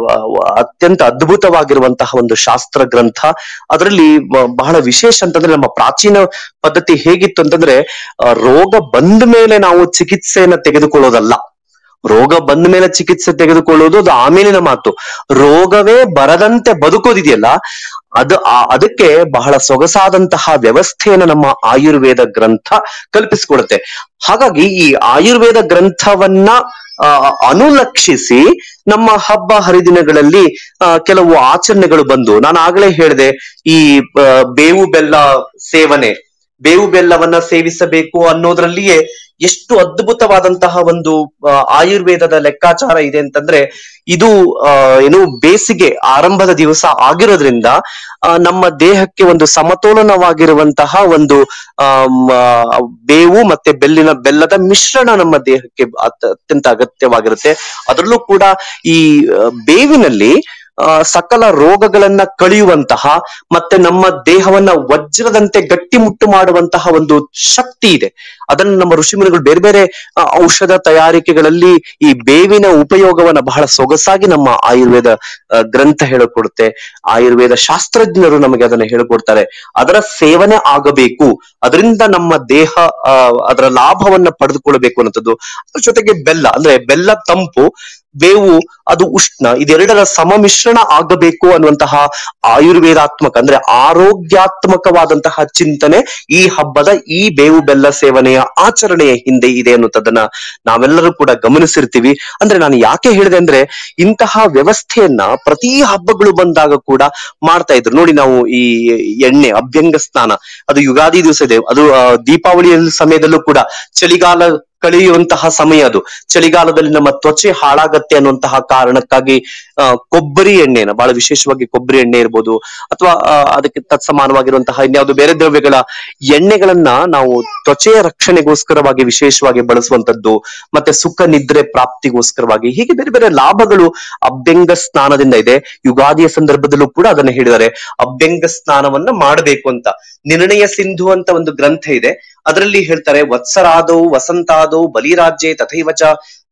S2: ಅತ್ಯಂತ ಅದ್ಭುತವಾಗಿರುವಂತಹ ಒಂದು ಶಾಸ್ತ್ರ ಗ್ರಂಥ ಅದರಲ್ಲಿ ಬ- ಬಹಳ ವಿಶೇಷ ಅಂತಂದ್ರೆ ನಮ್ಮ ಪ್ರಾಚೀನ ಪದ್ಧತಿ ಹೇಗಿತ್ತು ಅಂತಂದ್ರೆ ಆ, ರೋಗ ಬಂದ ಮೇಲೆ ನಾವು ಚಿಕಿತ್ಸೆಯನ್ನ ತೆಗೆದುಕೊಳ್ಳೋದಲ್ಲ ರೋಗ ಬಂದ ಮೇಲೆ ಚಿಕಿತ್ಸೆ ತೆಗೆದುಕೊಳ್ಳುವುದು ಅದು ಆಮೇಲಿನ ಮಾತು ರೋಗವೇ ಬರದಂತೆ ಬದುಕೋದಿದೆಯಲ್ಲ ಅದು ಆ- ಅದಕ್ಕೆ ಬಹಳ ಸೊಗಸಾದಂತಹ ವ್ಯವಸ್ಥೆಯನ್ನ ನಮ್ಮ ಆಯುರ್ವೇದ ಗ್ರಂಥ ಕಲ್ಪಿಸಿಕೊಡುತ್ತೆ ಹಾಗಾಗಿ ಈ ಆಯುರ್ವೇದ ಗ್ರಂಥವನ್ನ ಆ, ಅನುಲಕ್ಷಿಸಿ ನಮ್ಮ ಹಬ್ಬ ಹರಿದಿನಗಳಲ್ಲಿ ಆ, ಕೆಲವು ಆಚರಣೆಗಳು ಬಂದು ನಾನು ಆಗ್ಲೇ ಹೇಳಿದೆ ಈ ಆ, ಬೇವು ಬೆಲ್ಲ ಸೇವನೆ ಬೇವು ಬೆಲ್ಲವನ್ನ ಸೇವಿಸಬೇಕು ಅನ್ನೋದ್ರಲ್ಲಿಯೇ ಎಷ್ಟು ಅದ್ಭುತವಾದಂತಹ ಒಂದು ಆ, ಆಯುರ್ವೇದದ ಲೆಕ್ಕಾಚಾರ ಇದೆ ಅಂತಂದ್ರೆ ಇದು ಆ, ಏನು ಬೇಸಿಗೆ ಆರಂಭದ ದಿವಸ ಆಗಿರೋದ್ರಿಂದ ಆ, ನಮ್ಮ ದೇಹಕ್ಕೆ ಒಂದು ಸಮತೋಲನವಾಗಿರುವಂತಹ ಒಂದು ಆಮ್, ಆ, ಬೇವು ಮತ್ತೆ ಬೆಲ್ಲಿನ ಬೆಲ್ಲದ ಮಿಶ್ರಣ ನಮ್ಮ ದೇಹಕ್ಕೆ ಅತ್- ಅತ್ಯಂತ ಅಗತ್ಯವಾಗಿರುತ್ತೆ ಅದರಲ್ಲೂ ಕೂಡ ಈ ಆ, ಬೇವಿನಲ್ಲಿ ಆ, ಸಕಲ ರೋಗಗಳನ್ನ ಕಳೆಯುವಂತಹ ಮತ್ತೆ ನಮ್ಮ ದೇಹವನ್ನ ವಜ್ರದಂತೆ ಗಟ್ಟಿಮುಟ್ಟು ಮಾಡುವಂತಹ ಒಂದು ಶಕ್ತಿ ಇದೆ ಅದನ್ನು ನಮ್ಮ ಋಷಿಮುನಿಗಳು ಬೇರೆ ಬೇರೆ ಆ, ಔಷಧ ತಯಾರಿಕೆಗಳಲ್ಲಿ ಈ ಬೇವಿನ ಉಪಯೋಗವನ್ನ ಬಹಳ ಸೊಗಸಾಗಿ ನಮ್ಮ ಆಯುರ್ವೇದ ಆ, ಗ್ರಂಥ ಹೇಳಿಕೊಡುತ್ತೆ ಆಯುರ್ವೇದ ಶಾಸ್ತ್ರಜ್ಞರು ನಮಗೆ ಅದನ್ನ ಹೇಳಿಕೊಡ್ತಾರೆ ಅದರ ಸೇವನೆ ಆಗಬೇಕು ಅದರಿಂದ ನಮ್ಮ ದೇಹ ಆ, ಅದರ ಲಾಭವನ್ನ ಪಡೆದುಕೊಳ್ಳಬೇಕು ಅನ್ನೋಂಥದ್ದು ಅದ್ರ ಜೊತೆಗೆ ಬೆಲ್ಲ ಅಂದ್ರೆ ಬೆಲ್ಲ ತಂಪು ಬೇವು ಅದು ಉಷ್ಣ ಇದೆರಡರ ಸಮಮಿಶ್ರಣ ಆಗಬೇಕು ಅನ್ನುವಂತಹ ಆಯುರ್ವೇದಾತ್ಮಕ ಅಂದ್ರೆ ಆರೋಗ್ಯಾತ್ಮಕವಾದಂತಹ ಚಿಂತನೆ ಈ ಹಬ್ಬದ ಈ ಬೇವು ಬೆಲ್ಲ ಸೇವನೆಯ ಆಚರಣೆಯ ಹಿಂದೆ ಇದೆ ಅನ್ನುವಂಥದ್ದನ್ನ ನಾವೆಲ್ಲರೂ ಕೂಡ ಗಮನಿಸಿರ್ತೀವಿ ಅಂದ್ರೆ ನಾನು ಯಾಕೆ ಹೇಳಿದೆ ಅಂದ್ರೆ ಇಂತಹ ವ್ಯವಸ್ಥೆಯನ್ನ ಪ್ರತಿ ಹಬ್ಬಗಳು ಬಂದಾಗ ಕೂಡ ಮಾಡ್ತಾ ಇದ್ರು ನೋಡಿ ನಾವು ಈ ಎಣ್ಣೆ ಅಭ್ಯಂಗ ಸ್ನಾನ ಅದು ಯುಗಾದಿ ದಿವಸ ಇದೆ ಅದು ಆ, ದೀಪಾವಳಿಯ ಸಮಯದಲ್ಲೂ ಕೂಡ ಚಳಿಗಾಲ ಕಳೆಯುವಂತಹ ಸಮಯ ಅದು ಚಳಿಗಾಲದಲ್ಲಿ ನಮ್ಮ ತ್ವಚೆ ಹಾಳಾಗತ್ತೆ ಅನ್ನುವಂತಹ ಕಾರಣಕ್ಕಾಗಿ ಆ, ಕೊಬ್ಬರಿ ಎಣ್ಣೆನ ಬಹಳ ವಿಶೇಷವಾಗಿ ಕೊಬ್ಬರಿ ಎಣ್ಣೆ ಇರ್ಬೋದು ಅಥವಾ ಆ, ಅದಕ್ಕೆ ತತ್ಸಮಾನವಾಗಿರುವಂತಹ ಇನ್ಯಾವುದು ಬೇರೆ ದ್ರವ್ಯಗಳ ಎಣ್ಣೆಗಳನ್ನ ನಾವು ತ್ವಚೆಯ ರಕ್ಷಣೆಗೋಸ್ಕರವಾಗಿ ವಿಶೇಷವಾಗಿ ಬಳಸುವಂತದ್ದು ಮತ್ತೆ ಸುಖ ನಿದ್ರೆ ಪ್ರಾಪ್ತಿಗೋಸ್ಕರವಾಗಿ ಹೀಗೆ ಬೇರೆ ಬೇರೆ ಲಾಭಗಳು ಅಭ್ಯಂಗ ಸ್ನಾನದಿಂದ ಇದೆ ಯುಗಾದಿಯ ಸಂದರ್ಭದಲ್ಲೂ ಕೂಡ ಅದನ್ನ ಹೇಳಿದ್ದಾರೆ ಅಭ್ಯಂಗ ಸ್ನಾನವನ್ನ ಮಾಡಬೇಕು ಅಂತ ನಿರ್ಣಯ ಸಿಂಧು ಅಂತ ಒಂದು ಗ್ರಂಥ ಇದೆ ಅದರಲ್ಲಿ ಹೇಳ್ತಾರೆ ವತ್ಸರಾದೌ ವಸಂತಾದೌ ಬಲಿರಾಜ್ಯೆ ತಥೈವ ಚ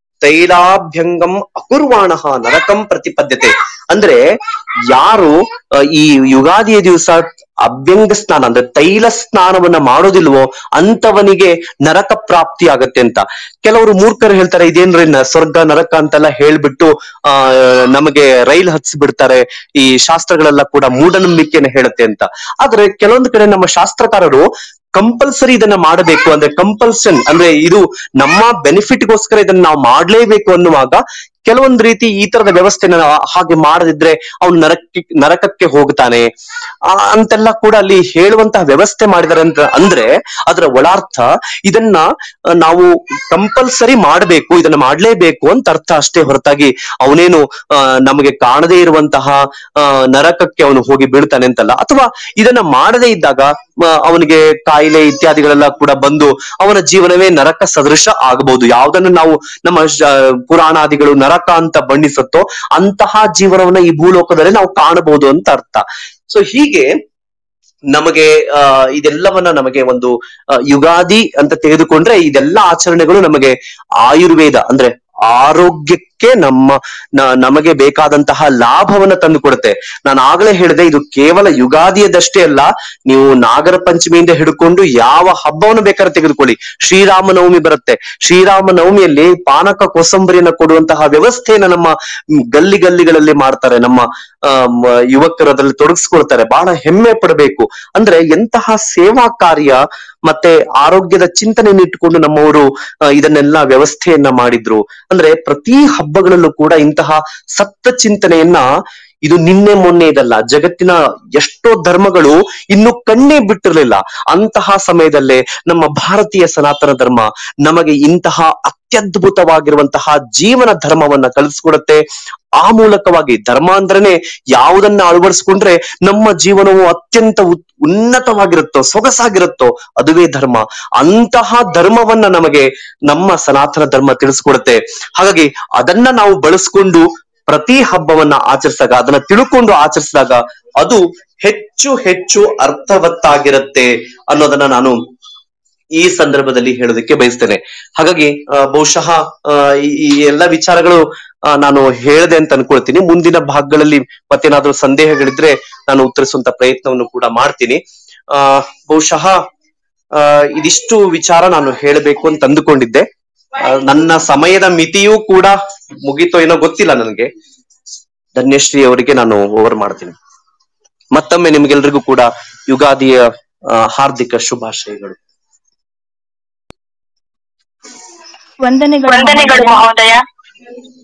S2: ತೈಲಾಭ್ಯಂಗಂ ಅಕುರ್ವಾಣ ನರಕಂ ಪ್ರತಿಪದ್ಯತೆ ಅಂದ್ರೆ ಯಾರು ಆ, ಈ ಯುಗಾದಿಯ ದಿವಸ ಅಭ್ಯಂಗ ಸ್ನಾನ ಅಂದ್ರೆ ತೈಲ ಸ್ನಾನವನ್ನ ಮಾಡೋದಿಲ್ವೋ ಅಂತವನಿಗೆ ನರಕ ಪ್ರಾಪ್ತಿ ಆಗತ್ತೆ ಅಂತ ಕೆಲವರು ಮೂರ್ಖರು ಹೇಳ್ತಾರೆ ಇದೇನ್ರಿ ನ- ಸ್ವರ್ಗ ನರಕ ಅಂತೆಲ್ಲ ಹೇಳ್ಬಿಟ್ಟು ಆ ನಮಗೆ ರೈಲ್ ಹತ್ಸ್ಬಿಡ್ತಾರೆ ಈ ಶಾಸ್ತ್ರಗಳೆಲ್ಲ ಕೂಡ ಮೂಢನಂಬಿಕೆನ ಹೇಳುತ್ತೆ ಅಂತ ಆದ್ರೆ ಕೆಲವೊಂದು ಕಡೆ ನಮ್ಮ ಶಾಸ್ತ್ರಕಾರರು ಕಂಪಲ್ಸರಿ ಇದನ್ನ ಮಾಡಬೇಕು ಅಂದ್ರೆ ಕಂಪಲ್ಸನ್ ಅಂದ್ರೆ ಇದು ನಮ್ಮ ಬೆನಿಫಿಟ್ಗೋಸ್ಕರ ಇದನ್ನ ನಾವು ಮಾಡ್ಲೇಬೇಕು ಅನ್ನುವಾಗ ಕೆಲವೊಂದು ರೀತಿ ಈ ತರದ ವ್ಯವಸ್ಥೆನ ಹಾಗೆ ಮಾಡದಿದ್ರೆ ಅವನು ನರಕಕ್ಕೆ ನರಕಕ್ಕೆ ಹೋಗ್ತಾನೆ ಆ, ಅಂತೆಲ್ಲ ಕೂಡ ಅಲ್ಲಿ ಹೇಳುವಂತಹ ವ್ಯವಸ್ಥೆ ಮಾಡಿದಾರೆ ಅಂತ ಅಂದ್ರೆ ಅದರ ಒಳಾರ್ಥ ಇದನ್ನ ಆ, ನಾವು ಕಂಪಲ್ಸರಿ ಮಾಡಬೇಕು ಇದನ್ನ ಮಾಡ್ಲೇಬೇಕು ಅಂತ ಅರ್ಥ ಅಷ್ಟೇ ಹೊರತಾಗಿ ಅವನೇನು ಆ, ನಮಗೆ ಕಾಣದೇ ಇರುವಂತಹ ಆ, ನರಕಕ್ಕೆ ಅವನು ಹೋಗಿ ಬೀಳ್ತಾನೆ ಅಂತಲ್ಲ ಅಥವಾ ಇದನ್ನ ಮಾಡದೇ ಇದ್ದಾಗ ಆ, ಅವನಿಗೆ ಕಾಯಿಲೆ ಇತ್ಯಾದಿಗಳೆಲ್ಲ ಕೂಡ ಬಂದು ಅವನ ಜೀವನವೇ ನರಕ ಸದೃಶ ಆಗಬಹುದು ಯಾವುದನ್ನು ನಾವು ನಮ್ಮ ಶ- ಪುರಾಣಾದಿಗಳು ನರಕ ಅಂತ ಬಣ್ಣಿಸುತ್ತೋ ಅಂತಹ ಜೀವನವನ್ನ ಈ ಭೂಲೋಕದಲ್ಲಿ ನಾವು ಕಾಣಬಹುದು ಅಂತ ಅರ್ಥ ಸೊ ಹೀಗೆ ನಮಗೆ ಆ ಇದೆಲ್ಲವನ್ನ ನಮಗೆ ಒಂದು ಆ, ಯುಗಾದಿ ಅಂತ ತೆಗೆದುಕೊಂಡ್ರೆ ಇದೆಲ್ಲ ಆಚರಣೆಗಳು ನಮಗೆ ಆಯುರ್ವೇದ ಅಂದ್ರೆ ಆರೋಗ್ಯಕ್ಕೆ ನಮ್ಮ ನ- ನಮಗೆ ಬೇಕಾದಂತಹ ಲಾಭವನ್ನ ತಂದು ಕೊಡುತ್ತೆ ನಾನು ಆಗ್ಲೇ ಹೇಳಿದೆ ಇದು ಕೇವಲ ಯುಗಾದಿಯದಷ್ಟೇ ಅಲ್ಲ ನೀವು ನಾಗರ ಪಂಚಮಿಯಿಂದ ಹಿಡ್ಕೊಂಡು ಯಾವ ಹಬ್ಬವನ್ನು ಬೇಕಾದ್ರೆ ತೆಗೆದುಕೊಳ್ಳಿ ಶ್ರೀರಾಮ ನವಮಿ ಬರುತ್ತೆ ಶ್ರೀರಾಮ ನವಮಿಯಲ್ಲಿ ಪಾನಕ ಕೋಸಂಬರಿಯನ್ನ ಕೊಡುವಂತಹ ವ್ಯವಸ್ಥೆಯನ್ನ ನಮ್ಮ ಮ್, ಗಲ್ಲಿ ಗಲ್ಲಿಗಳಲ್ಲಿ ಮಾಡ್ತಾರೆ ನಮ್ಮ ಆ, ಮ, ಯುವಕರು ಅದರಲ್ಲಿ ತೊಡಗಿಸ್ಕೊಳ್ತಾರೆ ಬಹಳ ಹೆಮ್ಮೆ ಪಡಬೇಕು ಅಂದ್ರೆ ಎಂತಹ ಸೇವಾ ಕಾರ್ಯ ಮತ್ತೆ ಆರೋಗ್ಯದ ಚಿಂತನೆಯನ್ನು ಇಟ್ಟುಕೊಂಡು ನಮ್ಮವರು ಆ, ಇದನ್ನೆಲ್ಲ ವ್ಯವಸ್ಥೆಯನ್ನ ಮಾಡಿದ್ರು ಅಂದ್ರೆ ಪ್ರತಿ ಹಬ್ಬಗಳಲ್ಲೂ ಕೂಡ ಇಂತಹ ಸತ್ತ ಚಿಂತನೆಯನ್ನ ಇದು ನಿನ್ನೆ ಮೊನ್ನೆ ಇದಲ್ಲ ಜಗತ್ತಿನ ಎಷ್ಟೋ ಧರ್ಮಗಳು ಇನ್ನು ಕಣ್ಣೇ ಬಿಟ್ಟಿರ್ಲಿಲ್ಲ ಅಂತಹ ಸಮಯದಲ್ಲೇ ನಮ್ಮ ಭಾರತೀಯ ಸನಾತನ ಧರ್ಮ ನಮಗೆ ಇಂತಹ ಅತ್ಯದ್ಭುತವಾಗಿರುವಂತಹ ಜೀವನ ಧರ್ಮವನ್ನ ಕಲಿಸ್ಕೊಡುತ್ತೆ ಆ ಮೂಲಕವಾಗಿ ಧರ್ಮ ಅಂದ್ರೇನೆ ಯಾವುದನ್ನ ಅಳವಡಿಸ್ಕೊಂಡ್ರೆ ನಮ್ಮ ಜೀವನವು ಅತ್ಯಂತ ಉತ್- ಉನ್ನತವಾಗಿರುತ್ತೋ ಸೊಗಸಾಗಿರುತ್ತೋ ಅದುವೇ ಧರ್ಮ ಅಂತಹ ಧರ್ಮವನ್ನ ನಮಗೆ ನಮ್ಮ ಸನಾತನ ಧರ್ಮ ತಿಳಿಸ್ಕೊಡುತ್ತೆ ಹಾಗಾಗಿ ಅದನ್ನ ನಾವು ಬಳಸ್ಕೊಂಡು ಪ್ರತಿ ಹಬ್ಬವನ್ನ ಆಚರಿಸಿದಾಗ ಅದನ್ನ ತಿಳ್ಕೊಂಡು ಆಚರಿಸಿದಾಗ ಅದು ಹೆಚ್ಚು ಹೆಚ್ಚು ಅರ್ಥವತ್ತಾಗಿರುತ್ತೆ ಅನ್ನೋದನ್ನ ನಾನು ಈ ಸಂದರ್ಭದಲ್ಲಿ ಹೇಳೋದಕ್ಕೆ ಬಯಸ್ತೇನೆ ಹಾಗಾಗಿ ಆ, ಬಹುಶಃ ಆ, ಈ ಈ ಎಲ್ಲ ವಿಚಾರಗಳು ಆ, ನಾನು ಹೇಳ್ದೆ ಅಂತ ಅನ್ಕೊಳ್ತೀನಿ ಮುಂದಿನ ಭಾಗಗಳಲ್ಲಿ ಮತ್ತೇನಾದ್ರೂ ಸಂದೇಹಗಳಿದ್ರೆ ನಾನು ಉತ್ತರಿಸುವಂತ ಪ್ರಯತ್ನವನ್ನು ಕೂಡ ಮಾಡ್ತೀನಿ ಆ ಬಹುಶಃ ಆ, ಇದಿಷ್ಟು ವಿಚಾರ ನಾನು ಹೇಳಬೇಕು ಅಂತ ಅಂದುಕೊಂಡಿದ್ದೆ ಆ, ನನ್ನ ಸಮಯದ ಮಿತಿಯೂ ಕೂಡ ಮುಗೀತೋ ಏನೋ ಗೊತ್ತಿಲ್ಲ ನನಗೆ ಧನ್ಯಶ್ರೀ ಅವರಿಗೆ ನಾನು ಓವರ್ ಮಾಡ್ತೀನಿ ಮತ್ತೊಮ್ಮೆ ನಿಮ್ಗೆಲ್ರಿಗೂ ಕೂಡ ಯುಗಾದಿಯ ಆ, ಹಾರ್ದಿಕ ಶುಭಾಶಯಗಳು
S1: ವಂದನೆಗಳು
S3: ವಂದನೆಗಳು ಮಹೋದಯ